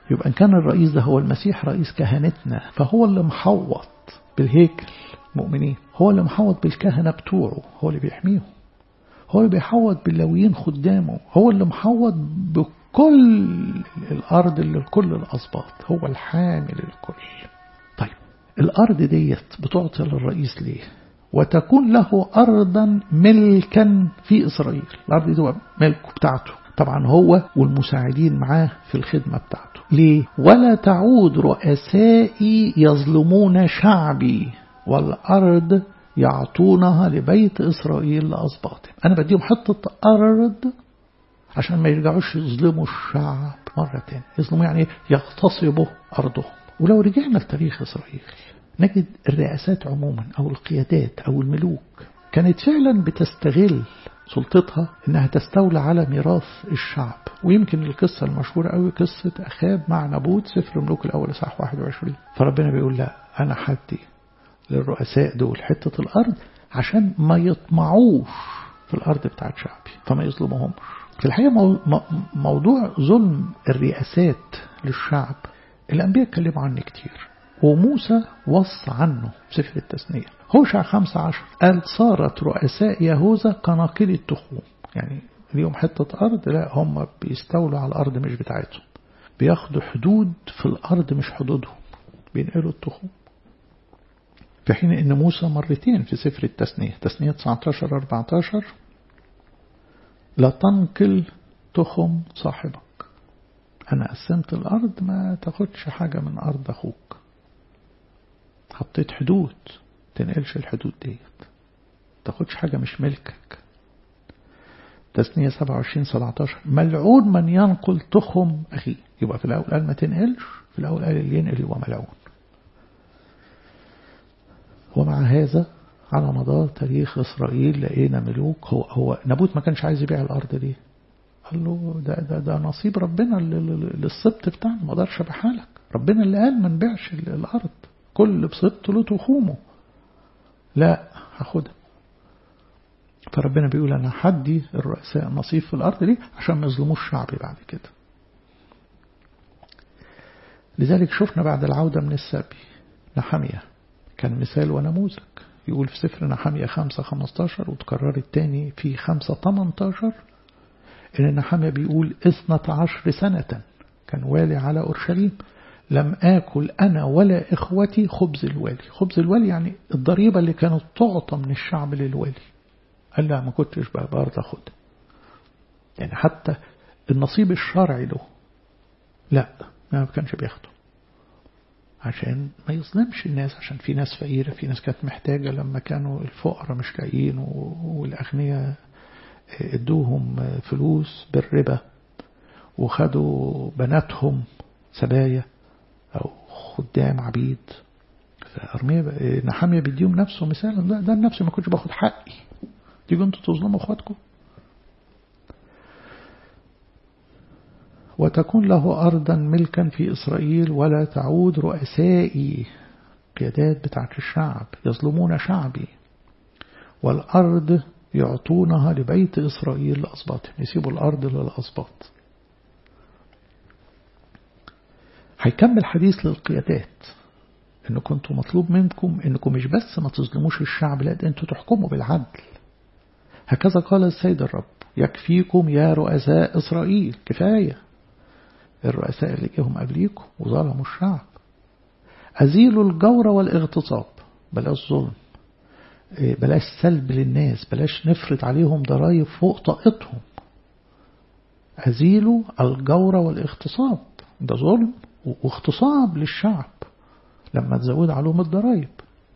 يبقى إن كان الرئيس ده هو المسيح رئيس كهنتنا فهو اللي محوط بالهيكل مؤمنين هو اللي محوط بالكهنة بتوعه هو اللي بيحميهم هو اللي بيحوط باللويين خدامه هو اللي محوط بكل الأرض اللي لكل الأسباط هو الحامل الكل طيب الأرض ديت بتعطي للرئيس ليه وتكون له أرضا ملكا في إسرائيل الأرض دي هو ملكه بتاعته طبعا هو والمساعدين معاه في الخدمة بتاعته ليه ولا تعود رؤسائي يظلمون شعبي والأرض يعطونها لبيت إسرائيل لأسباطهم أنا بديهم حتة أرض عشان ما يرجعوش يظلموا الشعب مرة تانية يظلموا يعني يغتصبوا أرضهم ولو رجعنا لتاريخ إسرائيل نجد الرئاسات عموما أو القيادات أو الملوك كانت فعلا بتستغل سلطتها انها تستولى على ميراث الشعب ويمكن القصة المشهورة قوي قصة أخاب مع نبوت سفر ملوك الأول صح 21 فربنا بيقول لا أنا حدي للرؤساء دول حتة الأرض عشان ما يطمعوش في الأرض بتاعت شعبي فما يظلمهمش في الحقيقة موضوع ظلم الرئاسات للشعب الأنبياء اتكلموا عنه كتير وموسى وصى عنه في سفر التثنية هوشع 15 قال صارت رؤساء يهوذا كناقل التخوم يعني اليوم حتة أرض لا هم بيستولوا على الأرض مش بتاعتهم بياخدوا حدود في الأرض مش حدودهم بينقلوا التخوم في حين ان موسى مرتين في سفر التثنية تثنية 19 14 لا تنقل تخم صاحبك أنا قسمت الأرض ما تاخدش حاجة من أرض أخوك حطيت حدود تنقلش الحدود ديت تاخدش حاجة مش ملكك تثنية 27 17 ملعون من ينقل تخم أخيه يبقى في الأول قال ما تنقلش في الأول قال اللي ينقل يبقى ملعون ومع هذا على مدار تاريخ إسرائيل لقينا ملوك هو, هو نبوت ما كانش عايز يبيع الأرض دي قال له ده, ده, ده نصيب ربنا للسبط بتاعنا ما اقدرش ابيعها لك ربنا اللي قال ما نبيعش الأرض كل بسبط له تخومه لا هاخدها فربنا بيقول أنا حدي الرؤساء نصيب في الأرض دي عشان ما يظلموش شعبي بعد كده لذلك شفنا بعد العودة من السبي نحمية كان مثال ونموذج يقول في سفر نحمية 5 15 وتكرر التاني في 5 18 إن نحمية بيقول 12 سنة كان والي على أورشليم لم آكل أنا ولا إخوتي خبز الوالي خبز الوالي يعني الضريبة اللي كانت تعطى من الشعب للوالي قال لا ما كنتش بقى برضه أخد يعني حتى النصيب الشرعي له لا ما كانش بياخده عشان ما يظلمش الناس عشان في ناس فقيرة في ناس كانت محتاجة لما كانوا الفقراء مش لاقيين والأغنياء ادوهم فلوس بالربا وخدوا بناتهم سبايا أو خدام عبيد فأرمية نحامية بيديهم نفسه مثالا لا ده النفس ما كنتش باخد حقي تيجوا انتوا تظلموا اخواتكم وتكون له أرضا ملكا في إسرائيل ولا تعود رؤسائي قيادات بتاعت الشعب يظلمون شعبي والأرض يعطونها لبيت إسرائيل لأسباطهم يسيبوا الأرض للأسباط هيكمل حديث للقيادات إن كنتوا مطلوب منكم إنكم مش بس ما تظلموش الشعب لا ده أنتوا تحكموا بالعدل هكذا قال السيد الرب يكفيكم يا رؤساء إسرائيل كفاية الرؤساء اللي جيهم قبليكم وظلموا الشعب أزيلوا الجور والاغتصاب بلاش ظلم بلاش سلب للناس بلاش نفرض عليهم ضرائب فوق طاقتهم أزيلوا الجور والاغتصاب ده ظلم واغتصاب للشعب لما تزود عليهم الضرائب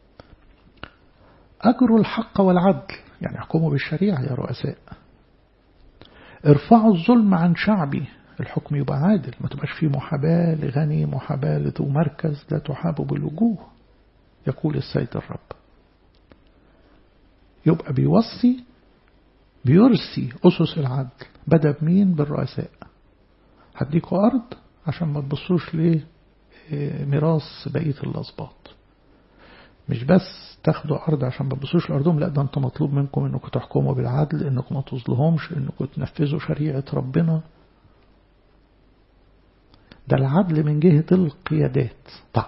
أجروا الحق والعدل يعني احكموا بالشريعة يا رؤساء ارفعوا الظلم عن شعبي الحكم يبقى عادل ما تبقاش فيه محاباة لغني محاباة لذو مركز لا تحاب بالوجوه يقول السيد الرب يبقى بيوصي بيرسي أسس العدل بدأ بمين بالرؤساء هديكوا أرض عشان ما تبصوش لميراث بقية الأسباط مش بس تاخدوا أرض عشان ما تبصوش لأرضهم لا ده أنت مطلوب منكم أنكم تحكموا بالعدل أنكم ما تظلمهمش أنكم تنفذوا شريعة ربنا ده العدل من جهة القيادات طب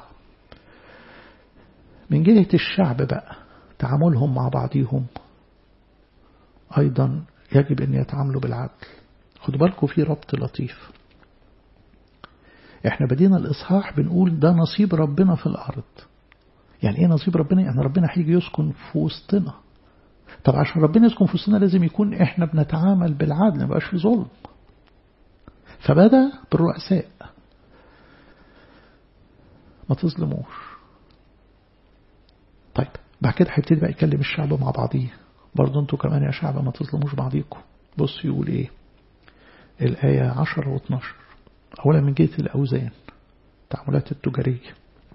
من جهة الشعب بقى تعاملهم مع بعضهم أيضا يجب أن يتعاملوا بالعدل خدوا بالكم في ربط لطيف احنا بدينا الإصحاح بنقول ده نصيب ربنا في الأرض يعني ايه نصيب ربنا يعني ربنا هيجي يسكن في وسطنا طب عشان ربنا يسكن في وسطنا لازم يكون احنا بنتعامل بالعدل ما يبقاش في ظلم فبدأ بالرؤساء ما تظلموش طيب بعد كده هيبتدي بقى يكلم الشعب مع بعضيه برضه انتوا كمان يا شعب ما تظلموش بعضيكم بص يقول ايه الآية 10 و12 أولا من جهة الأوزان التعاملات التجارية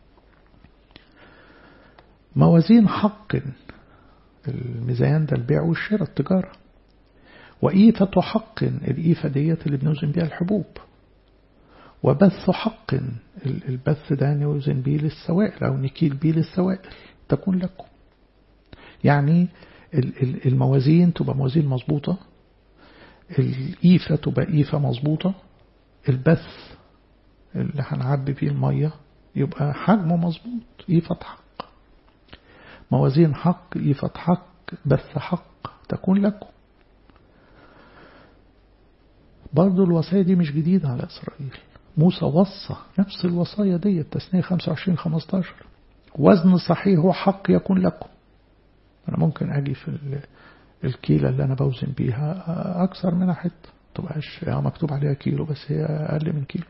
موازين حق الميزان ده البيع والشراء التجارة وإيفة حق الإيفة ديت اللي بنوزن بيها الحبوب وبث حق البث ده نوزن بيه للسوائل أو نكيل بيه للسوائل تكون لكم يعني الموازين تبقى موازين مظبوطة الإيفة تبقى إيفة مظبوطة البث اللي هنعبي فيه المية يبقى حجمه مظبوط إيفة حق موازين حق إيفة حق بث حق تكون لكم برضو الوصايا دي مش جديدة على إسرائيل موسى وصى نفس الوصايا دي التسنية 25 15 وزن صحيح وحق يكون لكم أنا ممكن أجي في الكيلة اللي أنا بوزن بيها أكثر منها حتة تبقاش يعني مكتوب عليها كيلو بس هي أقل من كيلو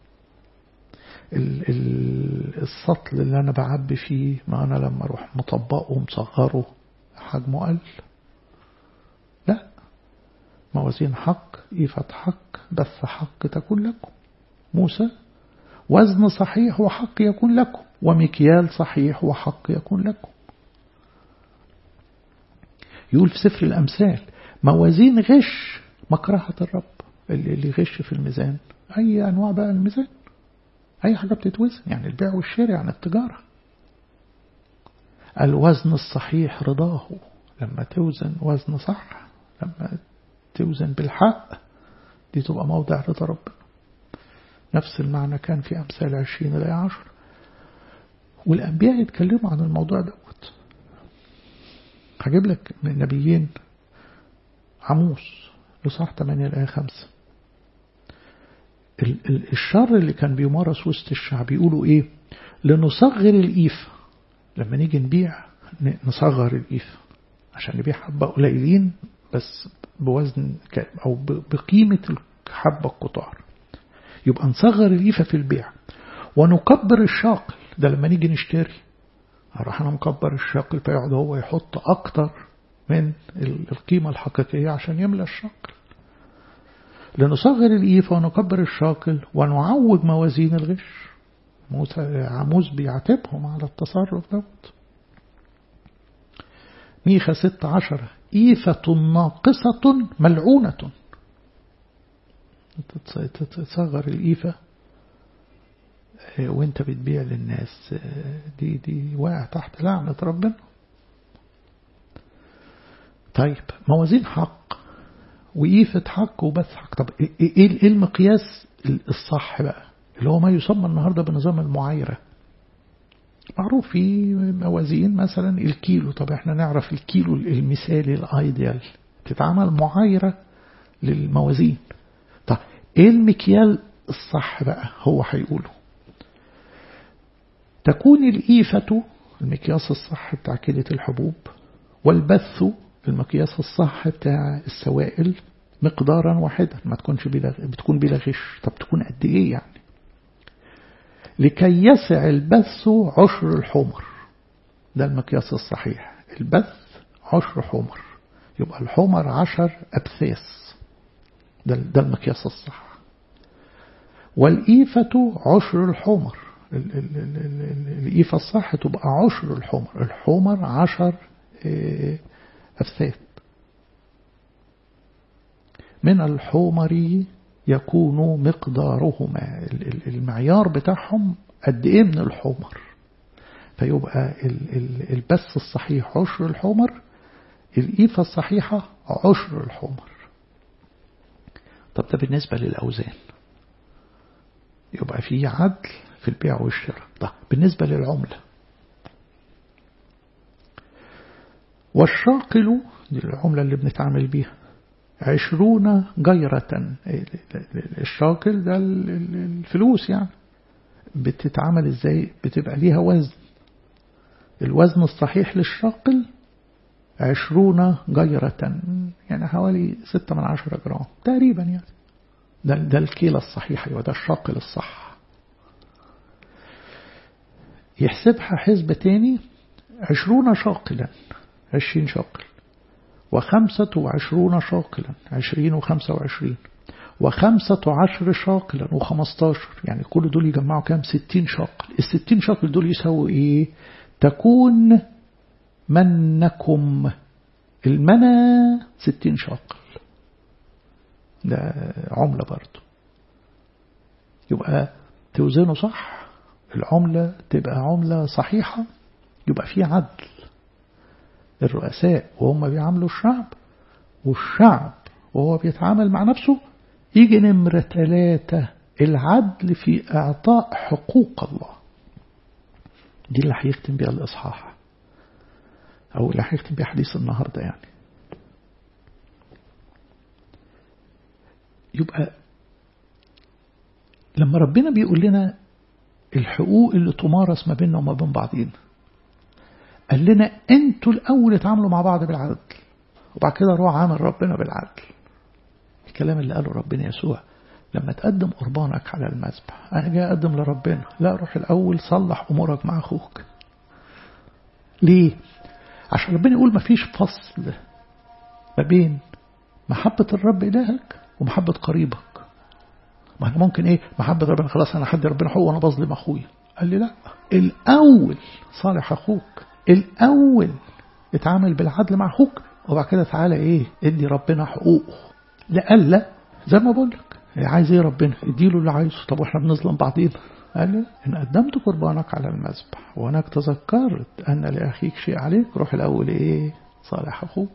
السطل اللي أنا بعبي فيه ما أنا لما أروح مطبقه ومصغره حجمه قل لا موازين حق إيفة حق بث حق تكون لكم موسى وزن صحيح وحق يكون لكم ومكيال صحيح وحق يكون لكم يقول في سفر الأمثال موازين غش مكرهة الرب اللي, اللي يغش في الميزان أي أنواع بقى الميزان أي حاجة بتتوزن يعني البيع والشراء يعني التجارة الوزن الصحيح رضاه لما توزن وزن صح لما توزن بالحق دي تبقى موضع رضا ربنا نفس المعنى كان في أمثال عشرين إلى عشر والأنبياء يتكلموا عن الموضوع دوت هجيب لك من النبيين عموس لصح 8 الآية 5 الشر اللي كان بيمارس وسط الشعب يقولوا إيه لنصغر الإيف لما نيجي نبيع نصغر الإيف عشان نبيع حبة قليلين بس بوزن أو بقيمة الحبة القطار يبقى نصغر الإيفة في البيع ونكبر الشاقل ده لما نيجي نشتري راح أنا مكبر الشاقل فيقعد هو يحط أكتر من القيمة الحقيقية عشان يملى الشاقل لنصغر الإيفة ونكبر الشاقل ونعوج موازين الغش موسى عموس بيعاتبهم على التصرف دوت ميخا ستة عشرة إيفة ناقصة ملعونة تصغر الإيفة وانت بتبيع للناس دي دي واقع تحت لعنة ربنا طيب موازين حق وإيفة حق وبث حق طب ايه المقياس الصح بقى اللي هو ما يسمى النهاردة بنظام المعايرة معروف في موازين مثلا الكيلو طب احنا نعرف الكيلو المثالي الايديال تتعمل معايرة للموازين طب ايه المكيال الصح بقى هو هيقوله تكون الإيفة المقياس الصح بتاع كيلة الحبوب والبث المقياس الصح بتاع السوائل مقدارا واحدا ما تكونش بلا بتكون بلا غش طب تكون قد ايه يعني لكي يسع البث عشر الحمر ده المقياس الصحيح البث عشر حمر يبقى الحمر عشر أبثاث ده, ده المقياس الصح والإيفة عشر الحمر الإيفة الصح تبقى عشر الحمر الحمر عشر أفثاث من الحمر يكون مقدارهما المعيار بتاعهم قد ايه من الحمر فيبقى البث الصحيح عشر الحمر الإيفة الصحيحة عشر الحمر طب ده بالنسبة للأوزان يبقى في عدل في البيع والشراء طيب بالنسبة للعملة والشاقل دي العملة اللي بنتعامل بيها عشرون جيرة الشاقل ده الفلوس يعني بتتعامل ازاي بتبقى ليها وزن الوزن الصحيح للشاقل عشرون جيرة يعني حوالي ستة من عشرة جرام تقريبا يعني ده, ده الكيلة الصحيحة وده الشاقل الصح يحسبها حسبة تاني عشرون شاقلا عشرين شاقل وخمسة وعشرون شاقلا عشرين وخمسة وعشرين وخمسة عشر شاقلا وخمستاشر يعني كل دول يجمعوا كام ستين شاقل الستين شاقل دول يساووا ايه تكون منكم المنى ستين شاقل ده عملة برضو يبقى توزنه صح العملة تبقى عملة صحيحة يبقى في عدل الرؤساء وهم بيعاملوا الشعب والشعب وهو بيتعامل مع نفسه يجي نمرة ثلاثة العدل في إعطاء حقوق الله دي اللي هيختم بيها الإصحاح أو اللي هيختم بيها حديث النهاردة يعني يبقى لما ربنا بيقول لنا الحقوق اللي تمارس ما بيننا وما بين بعضينا قال لنا انتوا الأول اتعاملوا مع بعض بالعدل وبعد كده روح عامل ربنا بالعدل الكلام اللي قاله ربنا يسوع لما تقدم قربانك على المذبح أنا جاي أقدم لربنا لا روح الأول صلح أمورك مع أخوك ليه؟ عشان ربنا يقول ما فيش فصل ما بين محبة الرب إلهك ومحبة قريبك ما احنا ممكن ايه محبة ربنا خلاص انا حد ربنا حقوق وانا بظلم اخويا قال لي لا الاول صالح اخوك الاول اتعامل بالعدل مع اخوك وبعد كده تعالى ايه ادي ربنا حقوقه لقال لا زي ما بقول لك عايز ايه ربنا اديله اللي عايزه طب واحنا بنظلم بعضينا قال لي ان قدمت قربانك على المذبح وانك تذكرت ان لاخيك شيء عليك روح الاول ايه صالح اخوك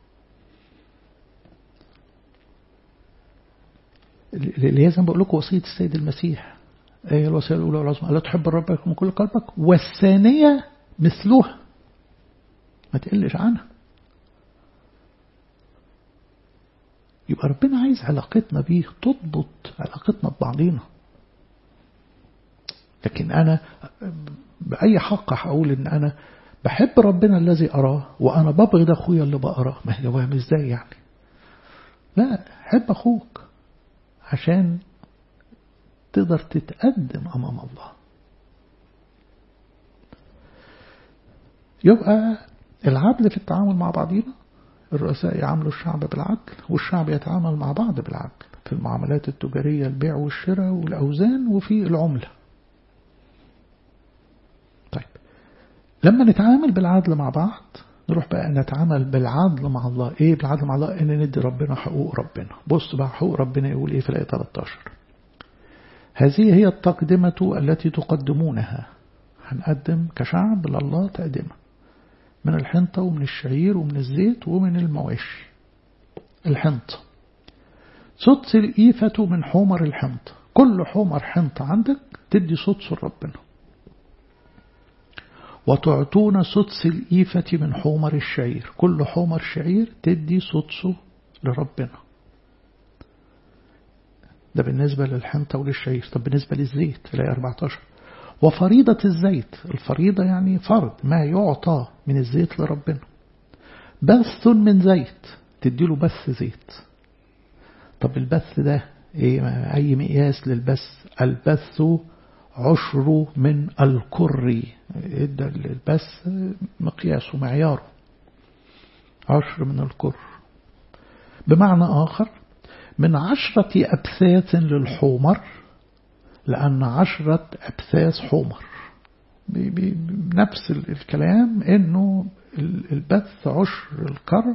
اللي هي زي ما بقول لكم وصيه السيد المسيح هي الوصيه الاولى والعظمى الا تحب ربك من كل قلبك والثانيه مثلها ما تقلش عنها يبقى ربنا عايز علاقتنا بيه تضبط علاقتنا ببعضينا لكن أنا بأي حق هقول إن أنا بحب ربنا الذي أراه وأنا ببغض أخويا اللي بقراه ما هي وهم إزاي يعني لا حب أخوك عشان تقدر تتقدم أمام الله يبقى العدل في التعامل مع بعضينا الرؤساء يعاملوا الشعب بالعدل والشعب يتعامل مع بعض بالعدل في المعاملات التجارية البيع والشراء والأوزان وفي العملة طيب لما نتعامل بالعدل مع بعض نروح بقى نتعامل بالعدل مع الله ايه بالعدل مع الله ان ندي ربنا حقوق ربنا بص بقى حقوق ربنا يقول ايه في الآية 13 هذه هي التقدمة التي تقدمونها هنقدم كشعب لله تقدمه من الحنطة ومن الشعير ومن الزيت ومن المواشي الحنطة سدس الإيفة من حمر الحنطة كل حمر حنطة عندك تدي سدس لربنا وتعطون سدس الإيفة من حمر الشعير كل حمر شعير تدي سدسه لربنا ده بالنسبة للحنطة وللشعير طب بالنسبة للزيت الآية 14 وفريضة الزيت الفريضة يعني فرض ما يعطى من الزيت لربنا بث من زيت تديله بث زيت طب البث ده ايه اي مقياس للبث البث عشر من الكري ادى البث مقياسه معياره عشر من الكر بمعنى آخر من عشرة أبثاث للحمر لأن عشرة أبثاث حمر بنفس الكلام إنه البث عشر الكر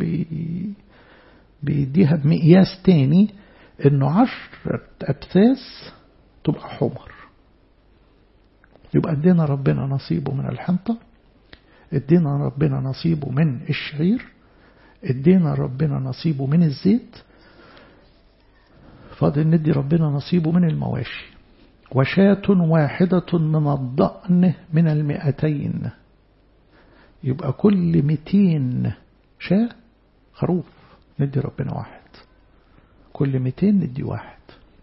بيديها بمقياس تاني إنه عشرة أبثاث تبقى حمر يبقى ادينا ربنا نصيبه من الحنطة ادينا ربنا نصيبه من الشعير ادينا ربنا نصيبه من الزيت فاضل ندي ربنا نصيبه من المواشي وشاة واحدة من الضأن من المئتين يبقى كل مئتين شاة خروف ندي ربنا واحد كل مئتين ندي واحد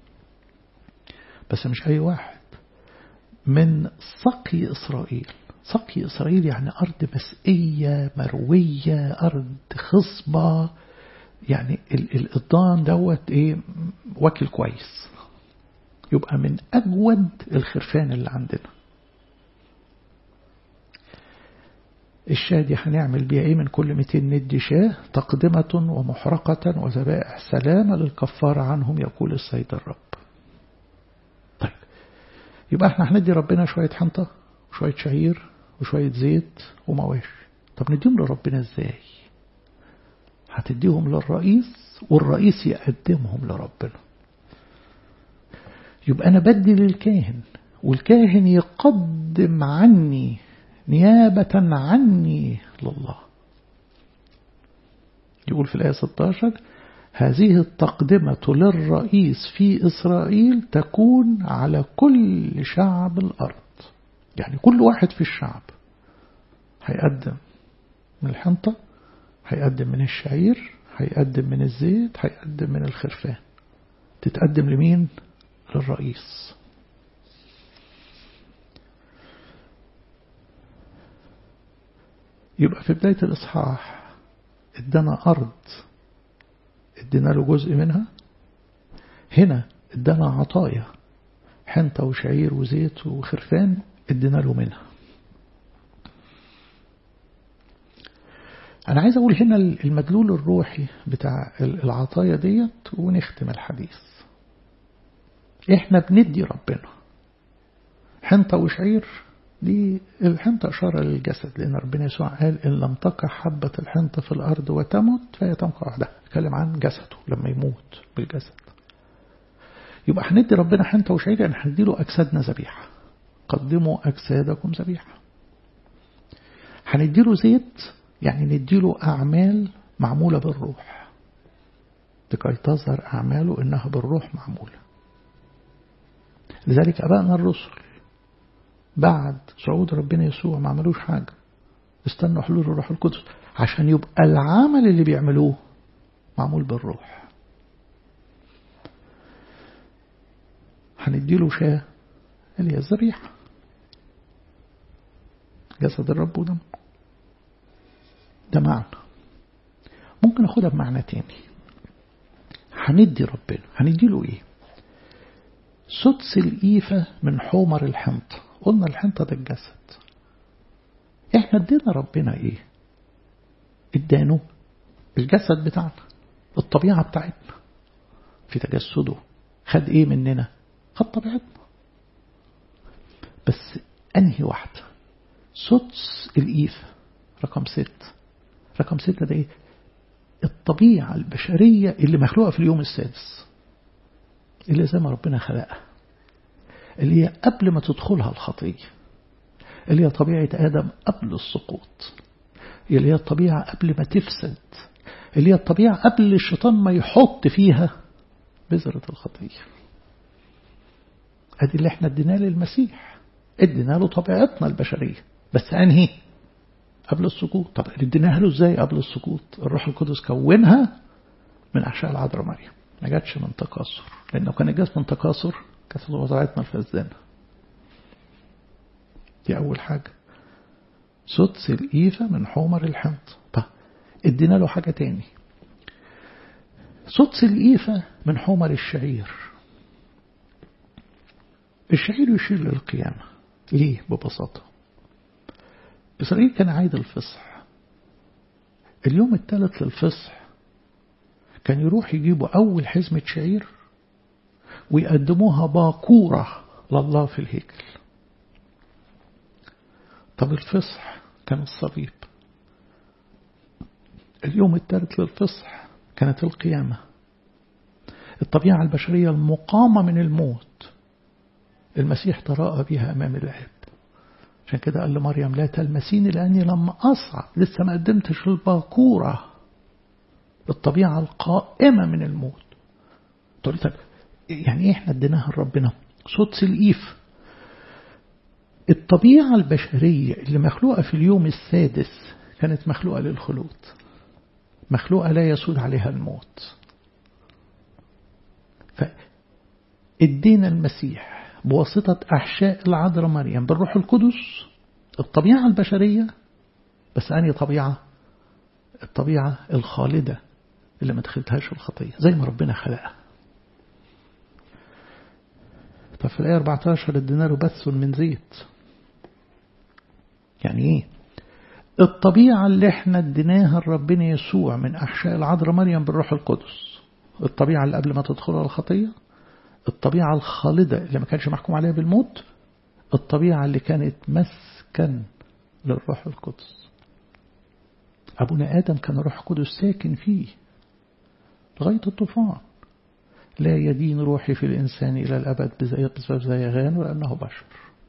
بس مش أي واحد من سقي إسرائيل سقي إسرائيل يعني أرض مسئية مروية أرض خصبة يعني الضان دوت إيه واكل كويس يبقى من أجود الخرفان اللي عندنا الشاة دي هنعمل بيها ايه من كل 200 ندي شاة تقدمة ومحرقة وذبائح سلامة للكفار عنهم يقول السيد الرب طيب يبقى احنا هندي ربنا شوية حنطة وشوية شعير وشوية زيت ومواشي طب نديهم لربنا ازاي هتديهم للرئيس والرئيس يقدمهم لربنا يبقى أنا بدي للكاهن والكاهن يقدم عني نيابة عني لله يقول في الآية 16 هذه التقدمة للرئيس في إسرائيل تكون على كل شعب الأرض يعني كل واحد في الشعب هيقدم من الحنطة هيقدم من الشعير هيقدم من الزيت هيقدم من الخرفان تتقدم لمين للرئيس يبقى في بداية الإصحاح ادانا أرض ادينا له جزء منها هنا ادانا عطايا حنطة وشعير وزيت وخرفان ادينا له منها أنا عايز أقول هنا المدلول الروحي بتاع العطايا ديت ونختم الحديث إحنا بندي ربنا حنطة وشعير دي الحنطة إشارة للجسد لأن ربنا يسوع قال إن لم تقع حبة الحنطة في الأرض وتمت فهي تمقع وحدها اتكلم عن جسده لما يموت بالجسد يبقى هندي ربنا حنطة وشعير يعني هندي له أجسادنا ذبيحة قدموا أجسادكم ذبيحة هندي له زيت يعني ندي له أعمال معمولة بالروح لكي تظهر أعماله إنها بالروح معمولة لذلك أبائنا الرسل بعد صعود ربنا يسوع ما عملوش حاجة استنوا حلول الروح القدس عشان يبقى العمل اللي بيعملوه معمول بالروح هنديله شاه اللي هي الذبيحة جسد الرب ودم ده معنى ممكن اخدها بمعنى تاني هندي ربنا هنديله ايه سدس الإيفة من حمر الحنطة قلنا الحنطة ده الجسد احنا ادينا ربنا ايه ادانه الجسد بتاعنا الطبيعة بتاعتنا في تجسده خد ايه مننا خد طبيعتنا بس انهي واحدة سدس الإيفة رقم ست رقم ستة ده ايه الطبيعة البشرية اللي مخلوقة في اليوم السادس اللي زي ما ربنا خلقها اللي هي قبل ما تدخلها الخطية اللي هي طبيعة آدم قبل السقوط اللي هي الطبيعة قبل ما تفسد اللي هي الطبيعة قبل الشيطان ما يحط فيها بذرة الخطية ادي اللي احنا اديناه للمسيح ادينا له طبيعتنا البشرية بس انهي قبل السقوط طب اديناها له ازاي قبل السقوط الروح القدس كونها من احشاء العذراء مريم ما جاتش من تكاثر لأنه كان جات من تكاثر كانت وضعتنا الفزدانة دي أول حاجة سدس الإيفة من حمر الحنط طب ادينا له حاجة تاني سدس الإيفة من حمر الشعير الشعير يشير للقيامة ليه ببساطة إسرائيل كان عايد الفصح اليوم الثالث للفصح كان يروح يجيبوا أول حزمة شعير ويقدموها باكورة لله في الهيكل طب الفصح كان الصليب اليوم الثالث للفصح كانت القيامة الطبيعة البشرية المقامة من الموت المسيح تراءى بها أمام الآب عشان كده قال لمريم لا تلمسيني لأني لما أصعد لسه ما قدمتش الباكورة الطبيعة القائمة من الموت تقول طب يعني ايه احنا اديناها لربنا صوت سلقيف الطبيعة البشرية اللي مخلوقة في اليوم السادس كانت مخلوقة للخلود مخلوقة لا يسود عليها الموت فادينا المسيح بواسطة أحشاء العذراء مريم بالروح القدس الطبيعة البشرية بس أنهي طبيعة الطبيعة الخالدة اللي ما دخلتهاش الخطية زي ما ربنا خلقها طب في الآية 14 ادينا له بث من زيت يعني ايه الطبيعة اللي احنا اديناها لربنا يسوع من أحشاء العذراء مريم بالروح القدس الطبيعة اللي قبل ما تدخلها الخطية الطبيعة الخالدة اللي ما كانش محكوم عليها بالموت الطبيعة اللي كانت مسكن للروح القدس أبونا آدم كان روح قدس ساكن فيه لغاية الطوفان لا يدين روحي في الإنسان إلى الأبد بسبب زيغان ولأنه بشر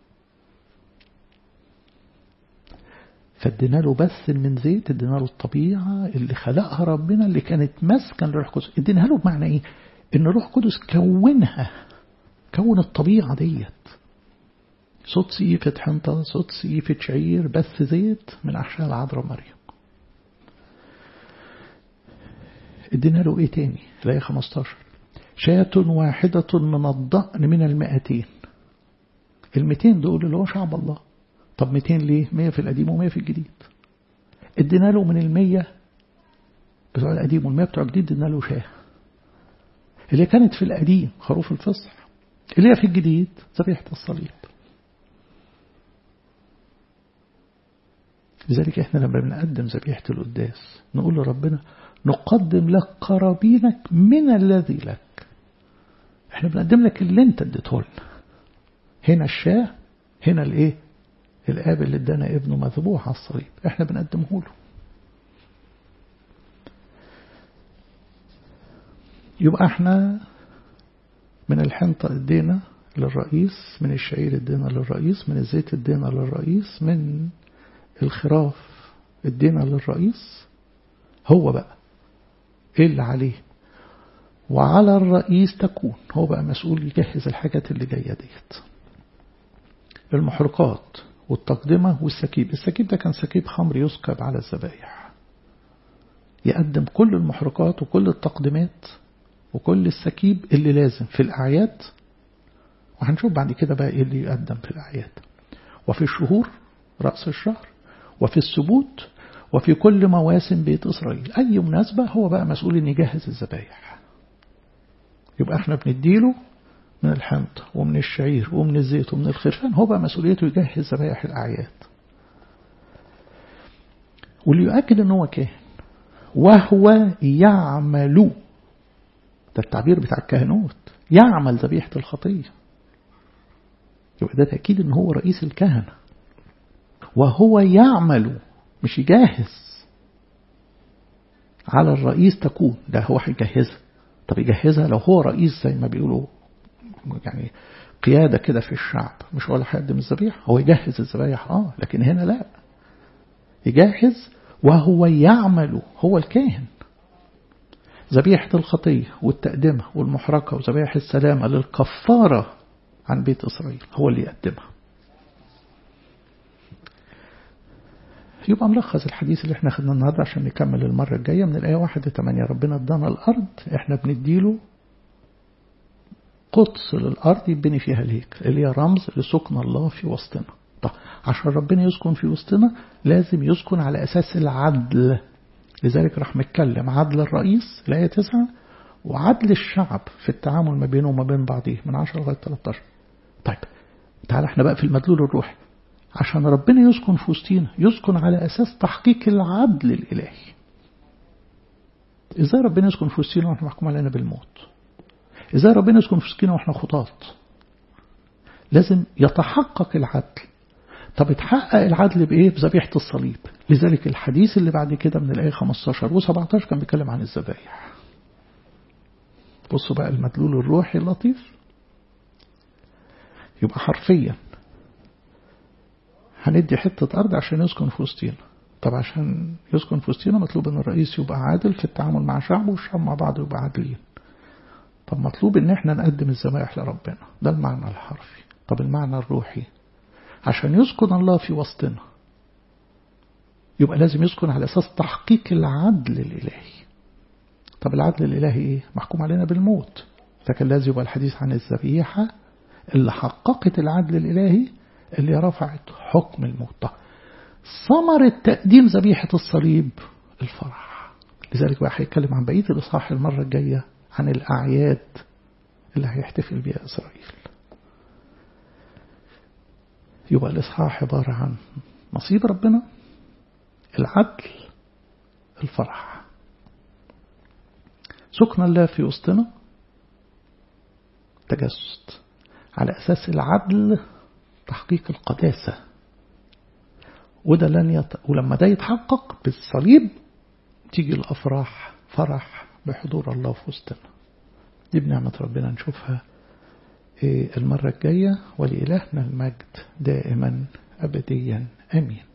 فادينا له بس من زيت ادينا له الطبيعة اللي خلقها ربنا اللي كانت مسكن للروح القدس اديناها له بمعنى ايه ان الروح القدس كونها كون الطبيعة ديت صوت سيفة حنطة صوت سيفة شعير بث زيت من أحشاء العذراء مريم ادينا له ايه تاني الآية 15 شاة واحدة من الضأن من المائتين الميتين دول اللي هو شعب الله طب 200 ليه 100 في القديم و100 في الجديد ادينا له من المية بتوع القديم والمية بتوع الجديد ادينا له شاه اللي كانت في القديم خروف الفصح اللي هي في الجديد ذبيحة الصليب لذلك احنا لما بنقدم ذبيحة القداس نقول لربنا نقدم لك قرابينك من الذي لك احنا بنقدم لك اللي انت اديته لنا هنا الشاه هنا الايه الاب اللي ادانا ابنه مذبوح على الصليب احنا بنقدمه له يبقى احنا من الحنطة ادينا للرئيس من الشعير ادينا للرئيس من الزيت ادينا للرئيس من الخراف ادينا للرئيس هو بقى ايه اللي عليه وعلى الرئيس تكون هو بقى مسؤول يجهز الحاجات اللي جاية ديت المحرقات والتقدمة والسكيب السكيب ده كان سكيب خمر يسكب على الذبايح يقدم كل المحرقات وكل التقدمات وكل السكيب اللي لازم في الأعياد وهنشوف بعد كده بقى ايه اللي يقدم في الأعياد وفي الشهور رأس الشهر وفي السبوت وفي كل مواسم بيت إسرائيل أي مناسبة هو بقى مسؤول إن يجهز الذبايح يبقى احنا بنديله من الحنطة ومن الشعير ومن الزيت ومن الخرفان هو بقى مسؤوليته يجهز ذبايح الأعياد واللي يؤكد ان هو كاهن وهو يعمل ده التعبير بتاع الكهنوت يعمل ذبيحة الخطية يبقى ده تأكيد ان هو رئيس الكهنة وهو يعمل مش يجهز على الرئيس تكون ده هو هيجهزها طب يجهزها لو هو رئيس زي ما بيقولوا يعني قيادة كده في الشعب مش ولا هيقدم الذبيحة هو يجهز الذبايح اه لكن هنا لا يجهز وهو يعمل هو الكاهن ذبيحة الخطية والتقدمة والمحرقة وذبائح السلامة للكفارة عن بيت إسرائيل هو اللي يقدمها يبقى ملخص الحديث اللي احنا خدنا النهاردة عشان نكمل المرة الجاية من الآية 1 ل 8 ربنا ادانا الأرض احنا بنديله قدس للأرض يبني فيها الهيكل اللي هي رمز لسكن الله في وسطنا طب عشان ربنا يسكن في وسطنا لازم يسكن على أساس العدل لذلك راح متكلم عدل الرئيس الآية 9 وعدل الشعب في التعامل ما بينه وما بين بعضه من 10 لغاية 13 طيب تعال احنا بقى في المدلول الروحي عشان ربنا يسكن في وسطينا يسكن على أساس تحقيق العدل الإلهي إزاي ربنا يسكن في وسطينا وإحنا محكوم علينا بالموت إزاي ربنا يسكن في وسطينا وإحنا خطاط لازم يتحقق العدل طب اتحقق العدل بإيه بذبيحة الصليب لذلك الحديث اللي بعد كده من الآية 15 و17 كان بيتكلم عن الذبايح بصوا بقى المدلول الروحي اللطيف يبقى حرفيا هندي حتة أرض عشان يسكن في وسطينا طب عشان يسكن في وسطينا مطلوب أن الرئيس يبقى عادل في التعامل مع شعبه والشعب مع بعض يبقى عادلين طب مطلوب ان احنا نقدم الذبائح لربنا ده المعنى الحرفي طب المعنى الروحي عشان يسكن الله في وسطنا يبقى لازم يسكن على أساس تحقيق العدل الإلهي طب العدل الإلهي إيه؟ محكوم علينا بالموت لكن لازم يبقى الحديث عن الذبيحة اللي حققت العدل الإلهي اللي رفعت حكم الموت ثمرة تقديم ذبيحة الصليب الفرح لذلك بقى هيتكلم عن بقية الإصحاح المرة الجاية عن الأعياد اللي هيحتفل بها إسرائيل يبقى الإصحاح عبارة عن نصيب ربنا العدل الفرح سكن الله في وسطنا تجسد على أساس العدل تحقيق القداسة وده لن يت... ولما ده يتحقق بالصليب تيجي الأفراح فرح بحضور الله في وسطنا دي بنعمة ربنا نشوفها المرة الجاية ولإلهنا المجد دائما أبديا أمين